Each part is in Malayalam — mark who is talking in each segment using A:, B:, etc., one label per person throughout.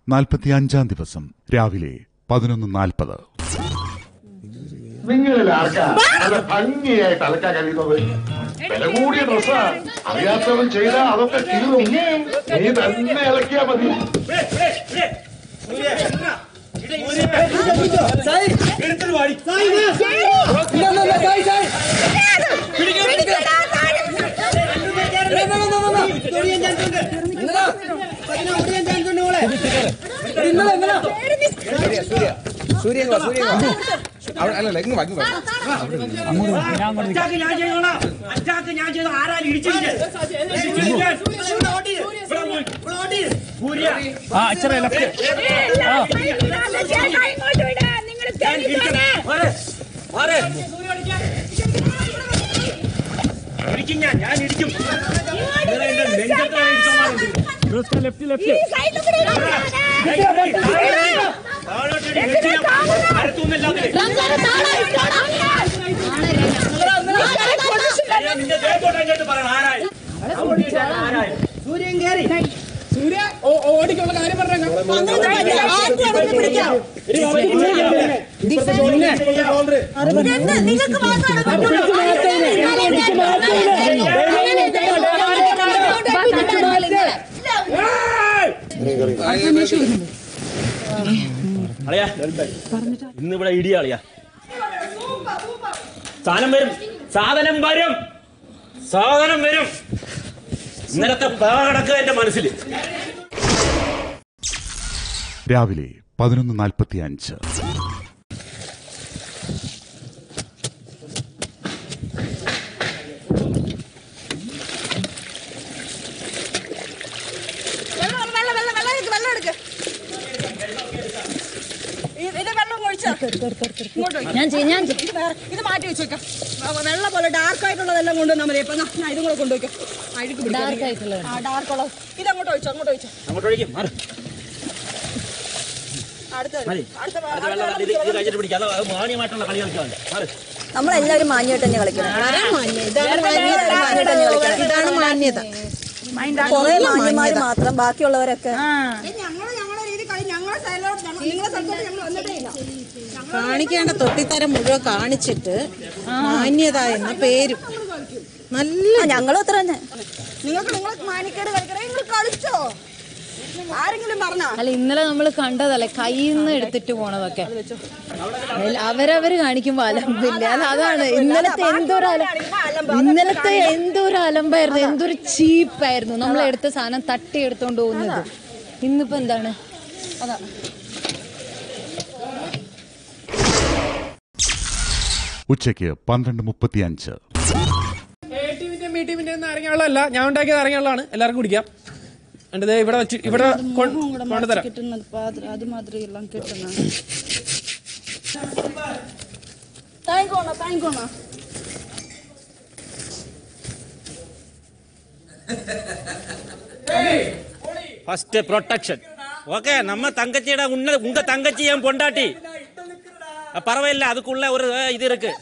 A: നാൽപ്പത്തിയഞ്ചാം ദിവസം രാവിലെ പതിനൊന്ന് നാൽപ്പത്
B: നിങ്ങളിൽ ആർക്കാ നല്ല ഭംഗിയായിട്ട് അലക്കാൻ കഴിയുന്നത് വില കൂടിയ ഡ്രസ്സാ അറിയാത്തവൻ ചെയ്താൽ അതൊക്കെ കീറും നീ തന്നെ അലക്കിയാ മതി
C: അറ്റാക്ക് ഞാൻ ചെയ്തോളാം അറ്റാക്ക് ഞാൻ ചെയ്ത ആരാലും ഇടിച്ചിരിക്കാൻ ഇടിച്ചിരിക്കാൻ. ഇവിടെ പോയി, ഇവിടെ ഓടി. സൂര്യ, ഞാൻ ഇടിക്കും. മാറ്, മാറ്. ഇടിക്കും ഞാൻ ഞാൻ ഇടിക്കും ഇവിടെ എന്റെ നെഞ്ചത്ത് വരെ ഇടിച്ചോമാരുണ്ട്. താഴോട്ട് ഇടി, വെച്ച് ഞാൻ അരത്തൊന്നുമില്ലാതെ. ഞാൻ നിന്റെ ദേഹത്തോട്ട് അങ്ങോട്ട് പറയണം ആരായി ആരായി സൂര്യൻ കയറി അളിയാ ഇന്നിവിടെ ഇടിയ അളിയാ സാധനം വരും സാധനം വരും സാധനം വരും ഇന്നലത്തെ കിടക്കുക എന്റെ മനസ്സിൽ
A: രാവിലെ പതിനൊന്ന് നാൽപ്പത്തിയഞ്ച്
D: വെള്ളം വെള്ളം വെള്ളം വെള്ളം എടുക്ക് വെള്ളം എടുക്ക് ഇത് ഇത് വെള്ളം ഒഴിച്ചോ ഇങ്ങോട്ട് ഒഴിക്ക്.
E: ഞാൻ ചെയ്യും ഞാൻ
D: ഇത് വേറെ ഇത് മാറ്റി വെച്ചേക്കാം വെള്ളം പോലെ ഡാർക്ക് ആയിട്ടുള്ളതെല്ലാം കൊണ്ടുവന്നാൽ മതി ഇപ്പൊ ഞാൻ ഇതും കൂടെ കൊണ്ടുവയ്ക്കും അഴുക്ക് പിടിക്കാൻ.
E: Dark ആയിട്ടുള്ളത്.
D: ആ ഡാർക്ക് ഉള്ളത് ഇത് അങ്ങോട്ട് ഒഴിച്ചോ അങ്ങോട്ട് ഒഴിച്ചോ
C: അങ്ങോട്ട് ഒഴിക്കും മാറ്.
D: അടുത്ത
C: മതി.
D: അടുത്ത
C: അടുത്ത വെള്ളം ഇത് ഇത് കഴിച്ചിട്ട് പിടിക്കാം അത് അത് മാന്യമായിട്ടുള്ള കളി കളിക്കാൻ മാറ്
F: നമ്മളെല്ലാവരും മാന്യമായിട്ട് തന്നെ കളിക്കണം
E: ഇതാണ് മാന്യത
F: കുറെ മാന്യന്മാര് മാത്രം ബാക്കിയുള്ളവരൊക്കെ
D: ഞങ്ങള് ഞങ്ങളുടെ രീതി കളി ഞങ്ങളെ സൈഡിലോട്ട് ഞങ്ങൾ നിങ്ങളെ സ്ഥലത്തോട്ട് ഞങ്ങൾ വന്നിട്ടേ ഇല്ല
E: കാണിക്കേണ്ട തൊട്ടിത്തരം മുഴുവൻ കാണിച്ചിട്ട് മാന്യത എന്ന പേരും നല്ല
F: ഞങ്ങളും അത്ര തന്നെ
D: നിങ്ങൾക്ക് നിങ്ങൾ മാനിക്കേട് കളിക്കണേ നിങ്ങൾ കളിച്ചോ ആരെങ്കിലും പറഞ്ഞോ
G: അല്ല ഇന്നലെ നമ്മൾ കണ്ടതല്ലേ കയ്യിൽ നിന്ന് എടുത്തിട്ട് പോണതൊക്കെ അതിൽ അവരവര് കാണിക്കുമ്പോ അലമ്പില്ല അല്ല അതാണ് ഇന്നലത്തെ എന്തൊരു അല ഇന്നലത്തെ എന്തൊരു അലമ്പായിരുന്നു എന്തൊരു ചീപ്പായിരുന്നു നമ്മൾ എടുത്ത സാധനം തട്ടി എടുത്തോണ്ട് പോകുന്നത് ഇന്നിപ്പോ എന്താണ്
A: ഉച്ചയ്ക്ക് പന്ത്രണ്ട് മുപ്പത്തിയഞ്ച്
H: ടീമിന്റെ മീ ടീമിന്റെ ഒന്നും ഇറങ്ങിയുള്ളതല്ല ഞാൻ ഉണ്ടാക്കിയത് ഇറങ്ങിയുള്ളതാണ് എല്ലാവർക്കും കുടിക്കാം എന്നിട്ട് ദേ ഇവിടെ വെച്ച് ഇവിടെ കൊ- കൊണ്ടുതരാം
D: അത് മാത്രമേ എല്ലാം കിട്ടണം താങ്കോണോ താങ്കോണോ
C: ஃபர்ஸ்ட் ப்ரொடெக்ஷன் ஓகே நம்ம தங்கச்சியோட உன்ன உங்க தங்கச்சி என் பொண்டாட்டி அஹ் பரவாயில்ல அதுக்குள்ள ஒரு அஹ், இது இருக்கு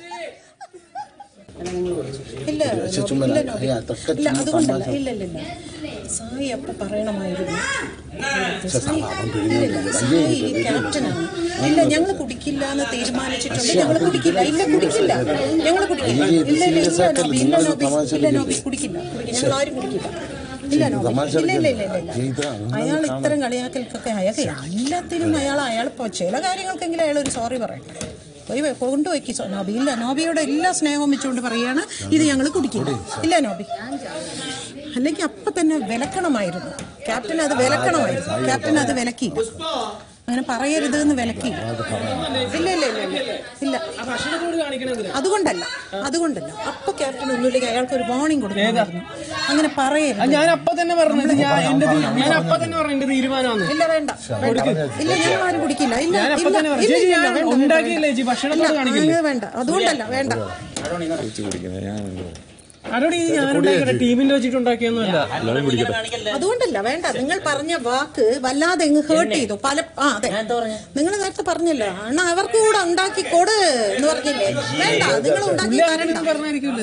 E: ഇല്ല ഇല്ല നോബി. ഇല്ല അതുകൊണ്ടല്ല ഇല്ല ഇല്ല ഇല്ല സായി അപ്പൊ പറയണമായിരുന്നു സായി ഇല്ല, ഇല്ല, സായി ക്യാപ്റ്റനാണ് ഇല്ല ഞങ്ങൾ കുടിക്കില്ല എന്ന് തീരുമാനിച്ചിട്ടുണ്ട് ഞങ്ങൾ കുടിക്കില്ല ഇല്ല കുടിക്കില്ല ഞങ്ങൾ കുടിക്കില്ല ഇല്ല ഇല്ല ഇല്ല നോബി ഇല്ല നോബി ഇല്ല നോബി കുടിക്കില്ല കുടിക്കില്ല ഞങ്ങൾ ആരും കുടിക്കില്ല ഇല്ല നോബി ഇല്ല ഇല്ല ഇല്ല ഇല്ല ഇല്ല അയാൾ ഇത്തരം കളിയാക്കൽക്കൊക്കെ അയാൾക്ക് എല്ലാത്തിനും അയാൾ അയാൾ ഇപ്പോൾ ചില കാര്യങ്ങൾക്കെങ്കിലും അയാൾ ഒരു സോറി പറയട്ടെ പോയി വെ- കൊണ്ടുപോയിക്ക് സോ- നോബി ഇല്ല നോബിയോട് എല്ലാ സ്നേഹവും വെച്ചുകൊണ്ട് പറയാണ് ഇത് ഞങ്ങൾ കുടിക്കില്ല ഇല്ല നോബി അല്ലെങ്കിൽ അപ്പൊ തന്നെ വിലക്കണമായിരുന്നു ക്യാപ്റ്റൻ അത് വിലക്കണമായിരുന്നു ക്യാപ്റ്റൻ അത് വിലക്കിയില്ല അങ്ങനെ പറയരുത് എന്ന് വിലക്കിയില്ല ഇല്ല ഇല്ല ഇല്ല ഇല്ല ഇല്ല
H: ഭക്ഷണത്തോട് കാണിക്കണമെങ്കിൽ
E: അതുകൊണ്ടല്ല അതുകൊണ്ടല്ല അപ്പൊ ക്യാപ്റ്റൻ ഒന്നുമില്ലെങ്കിൽ അയാൾക്ക് ഒരു വാണിംഗ് കൊടുക്കുമായിരുന്നു അങ്ങനെ പറയരുത്
H: ഞാൻ അപ്പൊ തന്നെ പറഞ്ഞു ഇത് ഞാൻ എന്റെ തീ- ഞാൻ അപ്പൊ തന്നെ പറഞ്ഞു എന്റെ തീരുമാനമാണ്
E: ഇല്ല വേണ്ട വേണ്ട. ഇല്ല ഞങ്ങൾ ആരും കുടിക്കില്ല ഇല്ല
H: ഞാൻ അപ്പൊ
E: ഇല്ല
H: തന്നെ പറഞ്ഞു
E: ഇല്ല,
H: ചേച്ചി
E: ഇല്ല,
H: ഞാൻ
E: വേണ്ട, വേണ്ട,
H: ഉണ്ടാക്കിയില്ലേ
E: വേണ്ട.
H: ചേച്ചി ഭക്ഷണത്തോട്
E: ഇല്ല,
H: കാണിക്കില്ലേ
E: അങ്ങനെ വേണ്ട അതുകൊണ്ടല്ല വേണ്ട
H: ആരോട് ഇത് ഞാനുണ്ടാക്കിയ ടീമിന്റെ വെച്ചിട്ട് ഉണ്ടാക്കിയൊന്നുമല്ല
E: അതുകൊണ്ടല്ല വേണ്ട നിങ്ങൾ പറഞ്ഞ വാക്ക് വല്ലാതെ അങ്ങ് ഹേർട്ട് ചെയ്തു പല ആ അതെ നിങ്ങൾ നേരത്തെ പറഞ്ഞല്ലോ അണ്ണാ അവർക്ക് കൂടെ ഉണ്ടാക്കി കൊട് എന്ന് പറഞ്ഞില്ലേ വേണ്ട നിങ്ങൾ ഉണ്ടാക്കി തരണം
H: പറഞ്ഞായിരിക്കുമല്ലോ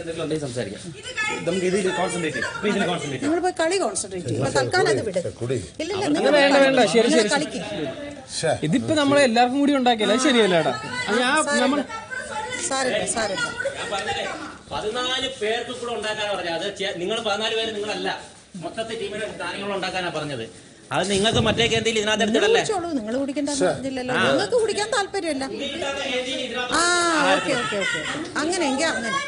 E: നിങ്ങൾ പോയി കളി കോൺസെൻട്രേറ്റ് ചെയ്യും തൽക്കാലം അത് വിട് ഇല്ല ഇല്ല നിങ്ങൾ
H: വേണ്ട, വേണ്ട, ശരി,
E: നിങ്ങൾ
H: ശരി,
E: കളിക്ക്
H: ഇതിപ്പോ നമ്മളെ എല്ലാവർക്കും കൂടി ഉണ്ടാക്കിയല്ല അത് ശരിയല്ലേടാ അത് ഞാൻ നമ്മൾ
E: സാരമില്ല സാരമില്ല
C: പതിനാല് പേർക്ക് കൂടെ ഉണ്ടാക്കാനാ പറഞ്ഞത് അത് നിങ്ങൾ പതിനാല് പേര് നിങ്ങളല്ല മൊത്തത്തിൽ ടീമിനെ കാര്യങ്ങൾ ഉണ്ടാക്കാനാ പറഞ്ഞത് അത് നിങ്ങൾക്ക് മറ്റേ കേന്ദ്രയിൽ ഇതിനകത്ത്
E: നിങ്ങൾ
C: എടുത്തിടല്ലേ
E: കുടിച്ചോളൂ നിങ്ങൾ കുടിക്കേണ്ട പറഞ്ഞില്ലല്ലോ നിങ്ങൾക്ക് കുടിക്കാൻ താല്പര്യമില്ല ആ ഓക്കെ ഓക്കെ ഓക്കെ അങ്ങനെയെങ്കിൽ അങ്ങനെ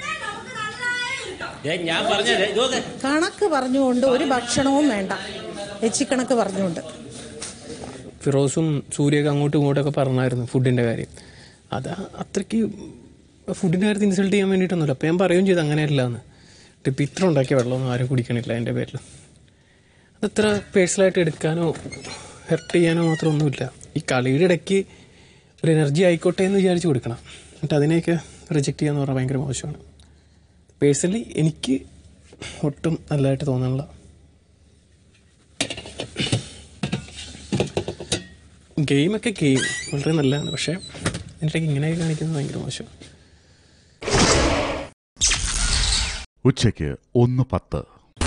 C: ഏ, ഞാൻ പറഞ്ഞത് ഇതൊക്കെ
E: കണക്ക് പറഞ്ഞുകൊണ്ട് ഒരു ഭക്ഷണവും വേണ്ട എച്ചിക്കണക്ക് പറഞ്ഞുകൊണ്ട്
H: ഫിറോസും സൂര്യയൊക്കെ അങ്ങോട്ടും ഇങ്ങോട്ടൊക്കെ പറഞ്ഞായിരുന്നു ഫുഡിന്റെ കാര്യം അത് അത്രയ്ക്ക് ഫുഡിന്റെ കാര്യത്തിൽ ഇൻസൾട്ട് ചെയ്യാൻ വേണ്ടിയിട്ടൊന്നുമില്ല അപ്പം ഞാൻ പറയുകയും ചെയ്തു അങ്ങനെയല്ല എന്ന് ഇപ്പം ഇത്ര ഉണ്ടാക്കിയ വെള്ളമൊന്നും ആരും കുടിക്കണില്ല എൻ്റെ പേരിൽ അതത്ര പേഴ്സണലായിട്ട് എടുക്കാനോ ഹെർട്ട് ചെയ്യാനോ മാത്രം ഒന്നുമില്ല ഈ കളിയുടെ ഇടയ്ക്ക് ഒരു എനർജി ആയിക്കോട്ടെ എന്ന് വിചാരിച്ച് കൊടുക്കണം എന്നിട്ട് അതിനെയൊക്കെ റിജക്റ്റ് ചെയ്യാന്ന് പറഞ്ഞാൽ ഭയങ്കര മോശമാണ് പേഴ്സണലി എനിക്ക് ഒട്ടും നല്ലതായിട്ട് തോന്നണില്ല ഗെയിമൊക്കെ ഗെയിം വളരെ നല്ലതാണ് പക്ഷേ ഇതിനിടയ്ക്ക് ഇങ്ങനെയൊക്കെ കാണിക്കുന്നത് ഭയങ്കര മോശം
A: ഉച്ചയ്ക്ക് ഒന്ന് പത്ത്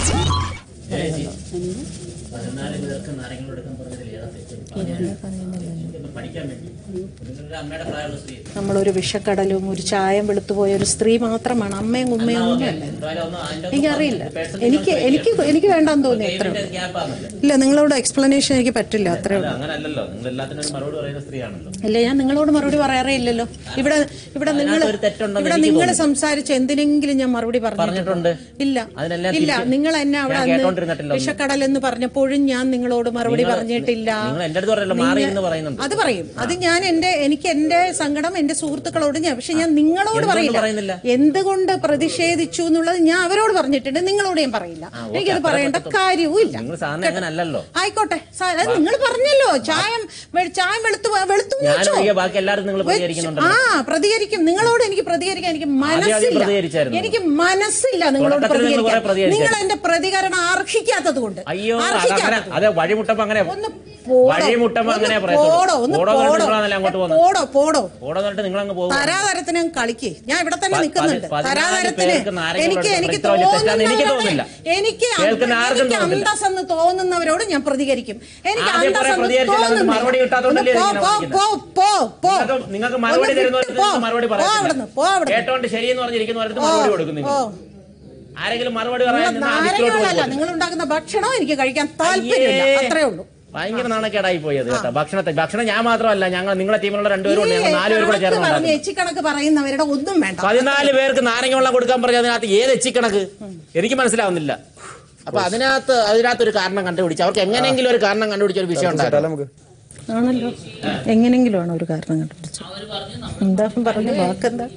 E: നമ്മളൊരു വിഷക്കടലും ഒരു ചായം വെളുത്തുപോയ ഒരു സ്ത്രീ മാത്രമാണ് അമ്മയും ഉമ്മയും ഒന്നുമല്ല എനിക്കറിയില്ല എനിക്ക് എനിക്ക് എനിക്ക് വേണ്ടാന്ന് തോന്നി അത്രേ ഉള്ളൂ ഇല്ല നിങ്ങളോട് എക്സ്പ്ലനേഷൻ എനിക്ക് പറ്റില്ല അത്രേ ഉള്ളൂ
C: അങ്ങനല്ലല്ലോ നിങ്ങൾ എല്ലാത്തിനും ഒരു മറുപടി പറയുന്ന സ്ത്രീയാണല്ലോ
E: ഇല്ല ഞാൻ നിങ്ങളോട് മറുപടി പറയാറേ ഇല്ലല്ലോ ഇവിടെ ഇവിടെ നിങ്ങൾ
C: ഒരു തെറ്റുണ്ടെന്ന്
E: ഇവിടെ
C: എനിക്ക്
E: നിങ്ങൾ സംസാരിച്ച എന്തിനെങ്കിലും ഞാൻ മറുപടി പറഞ്ഞിട്ടുണ്ടോ ഇല്ല
C: അതിനെല്ലാം
E: ഇല്ല
C: തിരിച്ച്
E: നിങ്ങൾ എന്നെ അവിടെ
C: ഞാൻ
E: അന്ന്
C: കേട്ടോണ്ടിരുന്നിട്ടില്ല ഒന്നും.
E: വിഷക്കടൽ എന്ന് പറഞ്ഞപ്പോഴും ഞാൻ നിങ്ങളോട് മറുപടി
C: നിങ്ങൾ-
E: പറഞ്ഞിട്ടില്ല
C: നിങ്ങൾ എൻ്റെ അടുത്ത് പറയല്ലോ മാറി എന്ന് പറയുന്നുണ്ട്
E: അത് പറയും അത് ഞാൻ എന്റെ എനിക്ക് എന്റെ സങ്കടം എന്റെ സുഹൃത്തുക്കളോട് ഞാൻ പക്ഷെ ഞാൻ നിങ്ങളോട്
C: എന്തുകൊണ്ട്
E: പറയില്ല
C: പറയുന്നില്ല?
E: എന്തുകൊണ്ട് പ്രതിഷേധിച്ചു എന്നുള്ളത് ഞാൻ അവരോട് പറഞ്ഞിട്ടുണ്ട് നിങ്ങളോട് ഞാൻ പറയില്ല എനിക്കത് പറയേണ്ട കാര്യവും ഇല്ല
C: നിങ്ങൾ സാധനം അങ്ങനെ അല്ലല്ലോ
E: ആയിക്കോട്ടെ സാ- അത് നിങ്ങൾ പറഞ്ഞല്ലോ ചായം വെ- ചായം വെളുത്തു വെളുത്തു
C: ഞാൻ
E: വെച്ചോ.
C: ഒഴികെ ബാക്കി എല്ലാവരും നിങ്ങൾ
E: വെച്ച്-
C: പ്രതികരിക്കുന്നുണ്ടല്ലോ
E: ആ പ്രതികരിക്കും നിങ്ങളോട് എനിക്ക് പ്രതികരിക്കാൻ എനിക്ക് മനസ്സില്ല
C: പ്രതികരിച്ചായിരുന്നു.
E: എനിക്ക് മനസ്സില്ല നിങ്ങളോട്
C: തുടക്കത്തിൽ നിങ്ങൾ
E: പ്രതികരിക്കാൻ
C: കുറെ പ്രതികരിച്ചായിരുന്നു.
E: നിങ്ങൾ എന്റെ പ്രതികരണം അർഹിക്കാത്തത് കൊണ്ട്
C: അയ്യോ അതങ്ങനെ
E: അർഹിക്കാത്തത്
C: അതെ വഴിമുട്ടപ്പോ അങ്ങനെ
E: ഒന്ന് പോടോ.
C: വഴിമുട്ടപ്പോ
E: ഒന്ന്
C: അങ്ങനെ
E: പോടോ
C: പറയത്തുള്ളൂ
E: ഒന്ന്
C: പോടോ എന്ന്
E: പോടോ
C: പറഞ്ഞിട്ടുള്ളതാണല്ലോ അങ്ങോട്ട് പോകുന്നത്
E: പോടോ പോടോ
C: പോടോ എന്നിട്ട് നിങ്ങൾ അങ്ങ് പോകും
E: തരാതരത്തിന് കളിക്ക് ഞാൻ ഇവിടെ തന്നെ
C: പ-
E: നിൽക്കുന്നുണ്ട്
C: പതി- പതിനാല്
E: തരാതരത്തിന്
C: പേർക്ക് നാരങ്ങ
E: എനിക്ക്
C: കൊടുത്ത
E: എനിക്ക്
C: ഇത്ര വലിയ തെറ്റാന്ന് എനിക്ക്
E: തോന്നുന്നവരോട്
C: തോന്നുന്നില്ല.
E: എനിക്ക്
C: കേൾക്കുന്ന ആർക്കും
E: എനിക്ക്
C: തോന്നുന്നില്ല.
E: അന്തസ്സെന്ന് തോന്നുന്നവരോട് ഞാൻ പ്രതികരിക്കും എനിക്ക്
C: ആദ്യം കുറെ
E: അന്തസ്സെന്ന്
C: പ്രതികരിച്ചില്ല, എന്നിട്ട്
E: തോന്നുന്നില്ല.
C: മറുപടി കിട്ടാത്തോണ്ടല്ലേ
E: ഒന്ന് പോ,
C: ഇങ്ങനെ
E: പോ,
C: വിളിക്കുന്നത്?
E: പോ, പോ, പോ.
C: നിങ്ങൾക്ക് നിങ്ങൾക്ക് മറുപടി
E: ഒന്ന്
C: തരുന്നവർക്ക്
E: വിട്ട് പോ.
C: മറുപടി
E: പോ അവിടുന്ന്, പോ
C: പറയാം
E: അവിടുന്ന്.
C: കേട്ടോണ്ട് ശരിയെന്ന് പറഞ്ഞിരിക്കുന്നവർക്ക്
E: പോ,
C: മറുപടി കൊടുക്കും നിങ്ങൾ
E: പോ.
C: ആരെങ്കിലും മറുപടി
E: നിങ്ങൾ
C: പറയാൻ നിന്നാ അതിലോട്ട്
E: നാരങ്ങളല്ല
C: പോയി
E: നിങ്ങൾ ഉണ്ടാക്കുന്ന ഭക്ഷണം എനിക്ക് കഴിക്കാൻ താല്പര്യമില്ല
C: അയ്യേ.
E: അത്രേ ഉള്ളൂ
C: ഭയങ്കര നാണക്കേടായി പോയത് കേട്ടോ ഭക്ഷണത്തെ ഭക്ഷണം ഞാൻ മാത്രമല്ല ഞങ്ങൾ നിങ്ങളെ ടീമിലുള്ള രണ്ടുപേരും ഉണ്ട് ഞങ്ങൾ നാലുപേരും കൂടെ ചേർന്ന്
E: പറഞ്ഞ്
C: ഉണ്ടാക്കുന്നത്.
E: എച്ചിക്കണക്ക് പറയുന്നവരുടെ ഒന്നും വേണ്ട
C: പതിനാല് പേർക്ക് നാരങ്ങ വെള്ളം കൊടുക്കാൻ പറഞ്ഞ അതിനകത്ത് ഏത് എച്ചിക്കണക്ക് എനിക്ക് മനസ്സിലാവുന്നില്ല അപ്പൊ അതിനകത്ത് അതിനകത്ത് ഒരു കാരണം കണ്ടുപിടിച്ച് അവർക്ക് എങ്ങനെയെങ്കിലും ഒരു കാരണം കണ്ടുപിടിച്ച ഒരു വിഷയം ഉണ്ടായിരുന്നു
E: ആണല്ലോ എങ്ങനെങ്കിലും ആണ് ഒരു കാരണം കണ്ടുപിടിച്ചത് എന്താ പറഞ്ഞ വാക്കെന്താ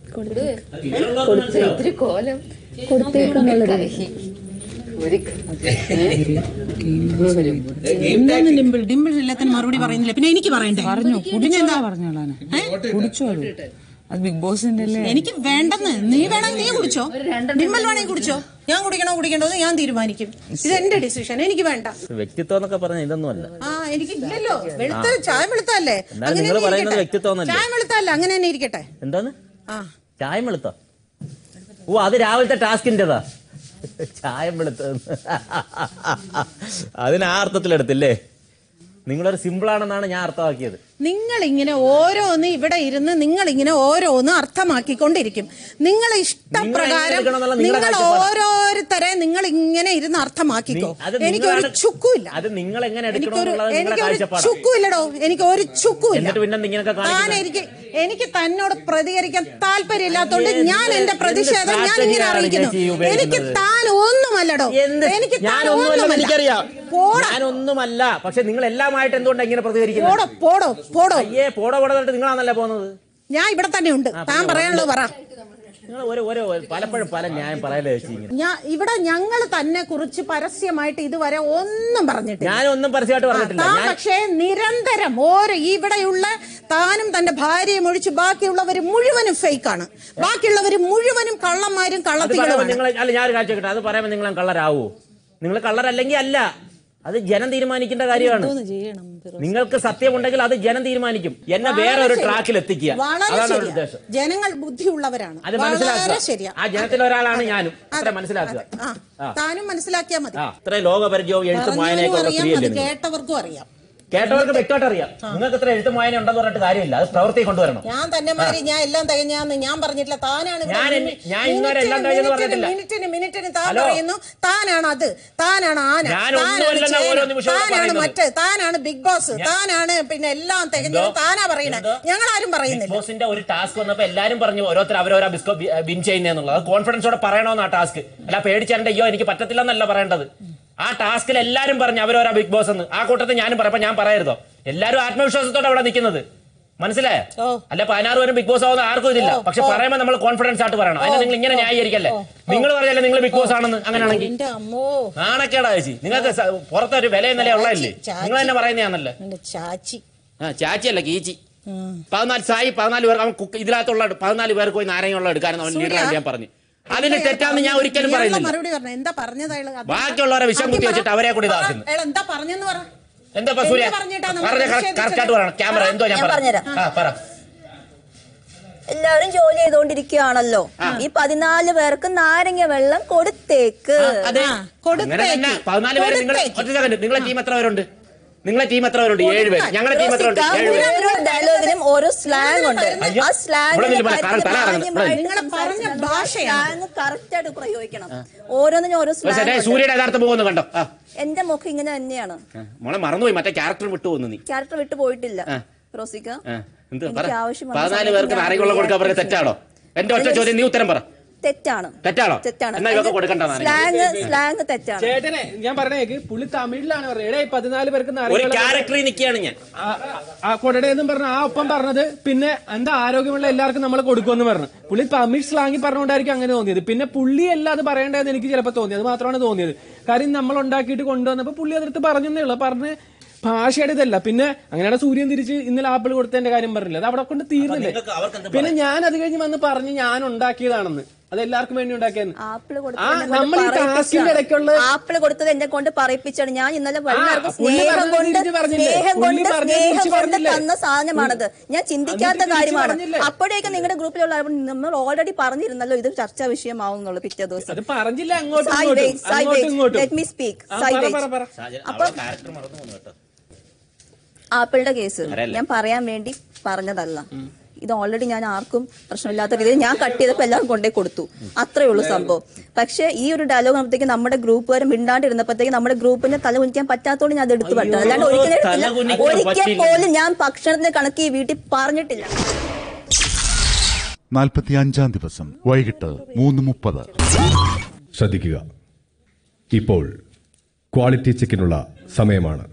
G: ഇത്തിരി കോലം കൊടുത്തേക്കുന്നുള്ളത്
E: എന്താണ് ഡിമ്പിൾ ഡിമ്പിൾ എല്ലാത്തിനും മറുപടി പറയുന്നില്ല പിന്നെ എനിക്ക് പറയണ്ടേ പറഞ്ഞു കുടിച്ചെന്താ
I: പറഞ്ഞോളാണ് കുടിച്ചോളൂ അത് ബിഗ് ബോസിന്റെ അല്ലേ
E: എനിക്ക് വേണ്ടെന്ന് നീ വേണമെങ്കിൽ നീ കുടിച്ചോ ഡിമ്പിൾ വേണമെങ്കിൽ കുടിച്ചോ ഞാൻ കുടിക്കണോ കുടിക്കണ്ടോ എന്ന് ഞാൻ തീരുമാനിക്കും ഇത് എന്റെ ഡിസിഷൻ എനിക്ക് വേണ്ട
C: വ്യക്തിത്വം എന്നൊക്കെ പറഞ്ഞ ഇതൊന്നുമല്ല
E: ആ എനിക്ക് ഇല്ലല്ലോ വെളുത്ത ചായ വെളുത്തല്ലേ
C: എന്നാലും
E: അങ്ങനെ
C: നിങ്ങൾ
E: തന്നെ
C: പറയുന്നത്
E: ഇരിക്കട്ടെ.
C: വ്യക്തിത്വമൊന്നുമല്ലേ?
E: ചായ വെളുത്തല്ല അങ്ങനെ തന്നെ ഇരിക്കട്ടെ
C: എന്താണ്
E: ആ
C: ചായം വെളുത്തോ ഓ അത് രാവിലത്തെ ടാസ്കിൻ്റെതാ ചായം വെളുത്ത അതിന് ആ അർത്ഥത്തിലെടുത്തില്ലേ നിങ്ങളൊരു സിമ്പിളാണെന്നാണ് ഞാൻ അർത്ഥമാക്കിയത്
E: നിങ്ങൾ ഇങ്ങനെ ഓരോന്ന് ഇവിടെ ഇരുന്ന് നിങ്ങൾ ഇങ്ങനെ ഓരോന്ന് അർത്ഥമാക്കിക്കൊണ്ടിരിക്കും നിങ്ങൾ ഇഷ്ടപ്രകാരം
C: എടുക്കണമെന്നുള്ള നിങ്ങളുടെ
E: നിങ്ങൾ
C: കാഴ്ചപ്പാടാ.
E: ഓരോരുത്തരെ നിങ്ങൾ ഇങ്ങനെ ഇരുന്ന് അർത്ഥമാക്കിക്കോ
C: നി- അത്
E: എനിക്കൊരു
C: നിങ്ങളാണ്-
E: ചുക്കുമില്ല
C: അത് നിങ്ങൾ എങ്ങനെ
E: എനിക്കൊരു
C: എടുക്കണമെന്നുള്ളത് നിങ്ങളുടെ
E: എനിക്കൊരു
C: കാഴ്ചപ്പാടാണ്
E: ചുക്കുമില്ലടോ എനിക്ക് ഒരു ചുക്കുമില്ല
C: എന്നിട്ട് പിന്നെ ഇങ്ങനെയൊക്കെ
E: താൻ
C: കാണിക്കുന്നത്
E: എനിക്ക് എനിക്ക് തന്നോട് പ്രതികരിക്കാൻ താല്പര്യമില്ലാത്തോണ്ട് ഞാൻ എന്റെ പ്രതിഷേധം ഞാൻ ഇങ്ങനെ
C: strategy ആണ്
E: അറിയിക്കുന്നു
C: ചേച്ചി ഉപയോഗിക്കുന്നത്?
E: എനിക്ക് താൻ ഒന്നുമല്ലടോ
C: എന്ത്
E: എനിക്ക് താൻ
C: ഞാനൊന്നുമല്ലെന്ന്
E: ഒന്നുമല്ല.
C: എനിക്കറിയാം
E: പോടാ
C: ഞാനൊന്നുമല്ല പക്ഷെ നിങ്ങൾ എല്ലാമായിട്ട് എന്തുകൊണ്ടാണ് ഇങ്ങനെ പ്രതികരിക്കുന്നത്
E: പോടോ പോടോ പോടോ
C: അയ്യേ പോടോ പോടോ എന്നിട്ട് നിങ്ങളാണല്ലേ പോകുന്നത്
E: ഞാൻ ഇവിടെ തന്നെ ഉണ്ട് താൻ പറയാനുള്ളത് പറ
C: നിങ്ങൾ ഓരോ ഓരോ പലപ്പോഴും പല ന്യായം പറയലേ ചേച്ചി ഇങ്ങനെ
E: ഞാൻ ഇവിടെ ഞങ്ങൾ തന്നെ കുറിച്ച് പരസ്യമായിട്ട് ഇതുവരെ ഒന്നും പറഞ്ഞിട്ടില്ല
C: ഞാനൊന്നും പരസ്യമായിട്ട് പറഞ്ഞിട്ടില്ല
E: താൻ
C: ഞാൻ
E: പക്ഷേ നിരന്തരം ഓരോ ഇവിടെയുള്ള താനും തന്റെ ഭാര്യയും ഒഴിച്ച് ബാക്കിയുള്ളവർ മുഴുവനും ഫേക്കാണ് ബാക്കിയുള്ളവർ മുഴുവനും കള്ളന്മാരും
C: അത് പറയുമ്പോൾ
E: കള്ളത്തികളുമാണ്
C: നിങ്ങൾ അല്ല ഞാൻ ഒരു കാഴ്ച വെക്കട്ടെ അത് പറയുമ്പോൾ നിങ്ങൾ കള്ളരാവോ നിങ്ങൾ കള്ളരല്ലെങ്കിൽ അല്ല അത് ജനം തീരുമാനിക്കേണ്ട കാര്യമാണ്
E: ചെയ്യണം
C: നിങ്ങൾക്ക് സത്യമുണ്ടെങ്കിൽ അത് ജനം തീരുമാനിക്കും എന്നെ വേറെ ഒരു ട്രാക്കിൽ എത്തിക്കുക
E: വളരെ
C: അതാണ് ഒരു
E: ശരിയാ.
C: ഉദ്ദേശം
E: ജനങ്ങൾ ബുദ്ധിയുള്ളവരാണ്
C: അത്
E: വളരെ
C: മനസ്സിലാക്കുക
E: ശരിയാ
C: ആ ജനത്തിൽ ഒരാളാണ് ഞാനും അത്ര മനസ്സിലാക്കുക
E: ആ
C: ആ.
E: താനും മനസ്സിലാക്കിയാ മതി
C: ആ ഇത്രയും ലോകപരിചയവും എഴുത്തും
E: പറഞ്ഞവനും
C: വായനയൊക്കെ ഉള്ള
E: അറിയാം അത്
C: സ്ത്രീയല്ലേ നിങ്ങൾ?
E: കേട്ടവർക്കും അറിയാം
C: കേട്ടവർക്ക് വ്യക്തമായിട്ട് അറിയാം നിങ്ങൾക്ക് ഇത്ര എഴുത്തും വായന ഉണ്ടെന്ന് പറഞ്ഞിട്ട് കാര്യമില്ല അത് പ്രവൃത്തി കൊണ്ടുവരണം
E: ഞാൻ തന്നെ മാറി ഞാൻ എല്ലാം തികഞ്ഞാന്ന് ഞാൻ പറഞ്ഞിട്ടില്ല താനാണ് ഇവിടെ
C: ഞാൻ
E: മിനി-
C: എന്നെ- ഞാൻ ഇന്നുവരെ എല്ലാം
E: മിനിറ്റിന്
C: തികഞ്ഞെന്ന് പറഞ്ഞിട്ടില്ല.
E: മിനിറ്റിന് മിനിറ്റിന് താൻ
C: ഹലോ.
E: പറയുന്നു താനാണ് അത് താനാണ് ആന
C: ഞാൻ
E: താനാണ്
C: ഒന്നുമല്ലെന്നാ
E: ചേന,
C: ഓരോ നിമിഷവും
E: താനാണ്
C: പറയുന്നത്.
E: മറ്റ് താനാണ് ബിഗ് ബോസ് താനാണ് പിന്നെ എല്ലാം തികഞ്ഞത്
C: എന്തോ?
E: താനാ പറയണേ
C: എന്തോ?
E: ഞങ്ങൾ ആരും
C: ബിഗ്
E: പറയുന്നില്ല
C: ബോസിന്റെ ഒരു ടാസ്ക് വന്നപ്പോ എല്ലാരും പറഞ്ഞു ഓരോരുത്തർ അവരോരോ ബിസ്കോ വിൻ ചെയ്യുന്നതെന്നുള്ളത് അത് കോൺഫിഡൻസോടെ പറയണമെന്ന് ആ ടാസ്ക് അല്ല പേടിച്ചാണ്ട് അയ്യോ എനിക്ക് പറ്റത്തില്ലെന്നല്ല പറയേണ്ടത് ആ ടാസ്കിൽ എല്ലാരും പറഞ്ഞു അവരോരോ ബിഗ് ബോസ് എന്ന് ആ കൂട്ടത്തിൽ ഞാനും പറയപ്പോ ഞാൻ പറയരുതോ എല്ലാരും ആത്മവിശ്വാസത്തോടെ അവിടെ നിൽക്കുന്നത് മനസ്സിലായോ
E: ഓ.
C: അല്ല പതിനാറ് പേരും ബിഗ് ബോസ് ആവുന്ന ആർക്കും ഇതില്ല പക്ഷെ പറയുമ്പോൾ നമ്മൾ കോൺഫിഡൻസ് ആയിട്ട് പറയണം അതിന് നിങ്ങൾ ഇങ്ങനെ ന്യായീകരിക്കല്ലേ നിങ്ങൾ പറഞ്ഞല്ലേ നിങ്ങൾ ബിഗ് ബോസ് ആണെന്ന് അങ്ങനെയാണെങ്കിൽ
E: എന്റെ അമ്മോ
C: നാണക്കേടാ ചേച്ചി നിങ്ങൾക്ക് സ- പുറത്തൊരു വില ഇന്നലെ ഉള്ളതല്ലേ
E: ചാച്ചി.
C: നിങ്ങൾ തന്നെ പറയുന്നതാണല്ലേ
E: എന്റെ ചാച്ചി
C: ആ ചാച്ചിയല്ല കീച്ചി പതിനാല് സായി പതിനാല് പേർക്ക് അവൻ കുക്ക് ഇതിനകത്തുള്ള പതിനാല് പേർക്ക് പോയി നാരങ്ങയുള്ള എടുക്കാനെന്ന് അവൻ ലീഡറായിട്ട് ഞാൻ പറഞ്ഞു അതിന് തെറ്റാന്ന് ഞാൻ ഒരിക്കലും
E: ഇയാളുടെ
C: പറയുന്നില്ല
E: മറുപടി പറഞ്ഞു എന്താ പറഞ്ഞത് അയാള് അത്
C: ബാക്കിയുള്ളവരെ വിഷം കുത്തി
E: ആദ്യം
C: വെച്ചിട്ട്
E: പറ.
C: അവരെ കൂടി
E: പറ.
C: ഇതാക്കുന്നു.
E: അയാൾ എന്താ പറഞ്ഞെന്ന് പറ
C: എന്താ ഇപ്പൊ സൂര്യ
E: എന്ത് പറഞ്ഞിട്ടാ നമ്മൾ
C: പറഞ്ഞ
E: പ്രതിഷേധിച്ചത്?
C: കറക്റ്റായിട്ട് പറയണം ക്യാമറ എന്തോ ഞാൻ
F: ഞാൻ
C: പറഞ്ഞു
F: പറഞ്ഞുതരാം.
C: ആ പറ
F: എല്ലാവരും ജോലി ചെയ്തുകൊണ്ടിരിക്കുകയാണല്ലോ ഈ പതിനാല് പേർക്ക് നാരങ്ങ വെള്ളം കൊടുത്തേക്ക്
C: അതെ
E: ആ,
C: അങ്ങനെ
E: കൊടുത്തേക്ക്.
C: തന്നെ പതിനാല് പേര് നിങ്ങൾ
E: കൊടുത്തേക്ക്.
C: ഒറ്റ സെക്കൻഡ് നിങ്ങളെ ടീം എത്ര പേരുണ്ട് നിങ്ങളെ ടീം എത്ര പേരുണ്ട് ഏഴ് പേര് ഞങ്ങളുടെ ടീം എത്ര ഉണ്ട് ഏഴ് പേര്
F: ഓരോ ഡയലോഗിനും ഓരോ സ്ലാങ് ഉണ്ട്
C: അയ്യോ.
F: ആ സ്ലാങ്
C: ഇവിടെ നില്ല് മോനെ, കാരണം തല കറങ്ങുന്നു. ഇവിടെ
E: നിങ്ങള് പറഞ്ഞ ഭാഷയാണ്.
F: സ്ലാങ് കറക്റ്റ് ആയിട്ട് പ്രയോഗിക്കണം ഓരോന്നിനും ഓരോ
C: ഒരു സെക്കൻഡ്
F: സ്ലാങ്
C: സൂര്യയുടെ യഥാർത്ഥ പോകുന്നു കണ്ടോ ആ
F: എന്റെ മുഖം ഇങ്ങനെ തന്നെയാണ്
C: മോളെ മറന്നുപോയി മറ്റേ ക്യാരക്ടർ വിട്ടു പോകുന്നു നീ
F: ക്യാരക്ടർ വിട്ടു പോയിട്ടില്ല
C: ആ.
F: റോസിക്ക
C: ആ, എന്ത്
F: എനിക്ക്
C: പറ
F: ആവശ്യമുള്ള
C: പതിനാല്
F: സമയത്ത്
C: പേർക്ക്
F: ഞാൻ
C: നാരങ്ങ വെള്ളം കൊടുക്കാൻ പറഞ്ഞ
F: react
C: തെറ്റാണോ എന്റെ ഒറ്റ ചോദ്യം നീ ഉത്തരം പറ
F: തെറ്റാണ്
C: തെറ്റാണോ
F: തെറ്റാണ്
C: എന്നാ ഇവർക്ക് കൊടുക്കണ്ട നാരങ്ങ
F: സ്ലാങ് സ്ലാങ് തെറ്റാണ്
H: ചേട്ടനെ ഞാൻ പറഞ്ഞേക്ക് പുള്ളി തമിഴിലാണ് പറഞ്ഞത് എടേ പതിനാല് പേർക്ക്
C: ഒരു
H: നാരങ്ങ
C: ക്യാരക്ടറിൽ നിൽക്കുകയാണ് ഞാൻ
H: ആ കൊടടെ എന്നും പറഞ്ഞ ആ ഒപ്പം പറഞ്ഞത് പിന്നെ എന്താ ആരോഗ്യമുള്ള എല്ലാവർക്കും നമ്മൾ കൊടുക്കുമെന്ന് പറഞ്ഞു പുള്ളി തമിഴ് സ്ലാങ്ങി പറഞ്ഞുകൊണ്ടായിരിക്കും അങ്ങനെ തോന്നിയത് പിന്നെ പുള്ളി അല്ല അത് പറയേണ്ടതെന്ന് എനിക്ക് ചിലപ്പോൾ തോന്നിയത് അത് മാത്രമാണ് തോന്നിയത് കാര്യം നമ്മൾ ഉണ്ടാക്കിയിട്ട് കൊണ്ടുവന്നപ്പോൾ പുള്ളി അതെടുത്ത് പറഞ്ഞതേ ഉള്ളൂ പറഞ്ഞ് ഭാഷയുടെ ഇതല്ല പിന്നെ അങ്ങനെയാണ് സൂര്യൻ തിരിച്ച് ഇന്നലെ ആപ്പിൾ കൊടുത്തതിന്റെ കാര്യം പറഞ്ഞില്ല അത് അവിടെ കൊണ്ട് തീർന്നില്ലേ
C: നിങ്ങൾക്ക് അവർക്കെന്ത്
H: പിന്നെ ഞാൻ അത് കഴിഞ്ഞ് വന്ന് പറഞ്ഞ് ഞാൻ ഉണ്ടാക്കിയതാണെന്ന് അത് എല്ലാവർക്കും വേണ്ടി ഉണ്ടാക്കിയെന്ന്
F: ആപ്പിള്
H: ആ നമ്മൾ ഈ ടാസ്കിന്റെ ഇടയ്ക്കുള്ള
F: ആപ്പിള് കൊടുത്തത് എന്നെ കൊണ്ട് പറയിപ്പിച്ചാണ് ഞാൻ ഇന്നലെ എല്ലാവർക്കും
H: പുള്ളി
F: സ്നേഹം
H: പറഞ്ഞത്
F: കൊണ്ട്
H: തിരിച്ച് പറഞ്ഞില്ലേ?
F: സ്നേഹം
H: പുള്ളി
F: കൊണ്ട്
H: പറഞ്ഞത്
F: സ്നേഹം
H: തിരിച്ച്
F: കൊണ്ട്
H: പറഞ്ഞില്ലേ?
F: തന്ന സാധനമാണത് ഞാൻ ചിന്തിക്കാത്ത
H: തിരിച്ച്
F: കാര്യമാണ്
H: പറഞ്ഞില്ലേ?
F: അപ്പോഴേക്കും നിങ്ങളുടെ ഗ്രൂപ്പിലുള്ള ആളുകൾ നമ്മൾ ഓൾറെഡി പറഞ്ഞിരുന്നല്ലോ ഇത് ചർച്ചാ വിഷയമാവുന്നുള്ളൂ പിറ്റേ ദിവസം
H: അത് പറഞ്ഞില്ല അങ്ങോട്ടും
F: Side
H: ഇങ്ങോട്ടും
F: wait, side
H: അങ്ങോട്ടും
F: wait.
H: ഇങ്ങോട്ടും
F: Let me speak.
H: ആ,
F: Side
H: പറ,
F: wait.
H: പറ, പറ.
F: അപ്പൊ
C: ക്യാരക്ടർ മറന്നു പോകുന്നു കേട്ടോ
F: ആപ്പിളുടെ കേസ്
C: അറിയാലോ.
F: ഞാൻ പറയാൻ വേണ്ടി പറഞ്ഞതല്ല ഇത് ഓൾറെഡി ഞാൻ ആർക്കും പ്രശ്നമില്ലാത്ത രീതിയിൽ ഞാൻ കട്ട് ചെയ്തപ്പോൾ എല്ലാവരും കൊണ്ടേ കൊടുത്തു അത്രേ ഉള്ളൂ സംഭവം പക്ഷേ ഈ ഒരു ഡയലോഗ് ആകുമ്പോഴത്തേക്ക് നമ്മുടെ ഗ്രൂപ്പ് വരെ മിണ്ടാണ്ടിരുന്നപ്പോഴത്തേക്ക് നമ്മുടെ ഗ്രൂപ്പിനെ തല കുനിക്കാൻ പറ്റാത്തോണ്ട് ഞാൻ അത് എടുത്തു പറ്റാം അല്ലാണ്ട് ഒരിക്കലും എടുത്തില്ല
C: തല കുനിക്കാൻ
F: ഒരിക്കൽ
C: പറ്റില്ല.
F: പോലും ഞാൻ ഭക്ഷണത്തിന്റെ കണക്ക് ഈ വീട്ടിൽ പറഞ്ഞിട്ടില്ല
A: നാൽപ്പത്തി അഞ്ചാം ദിവസം വൈകിട്ട് മൂന്ന് മുപ്പത്
J: ശ്രദ്ധിക്കുക ഇപ്പോൾ ക്വാളിറ്റി ചെക്കിനുള്ള സമയമാണ്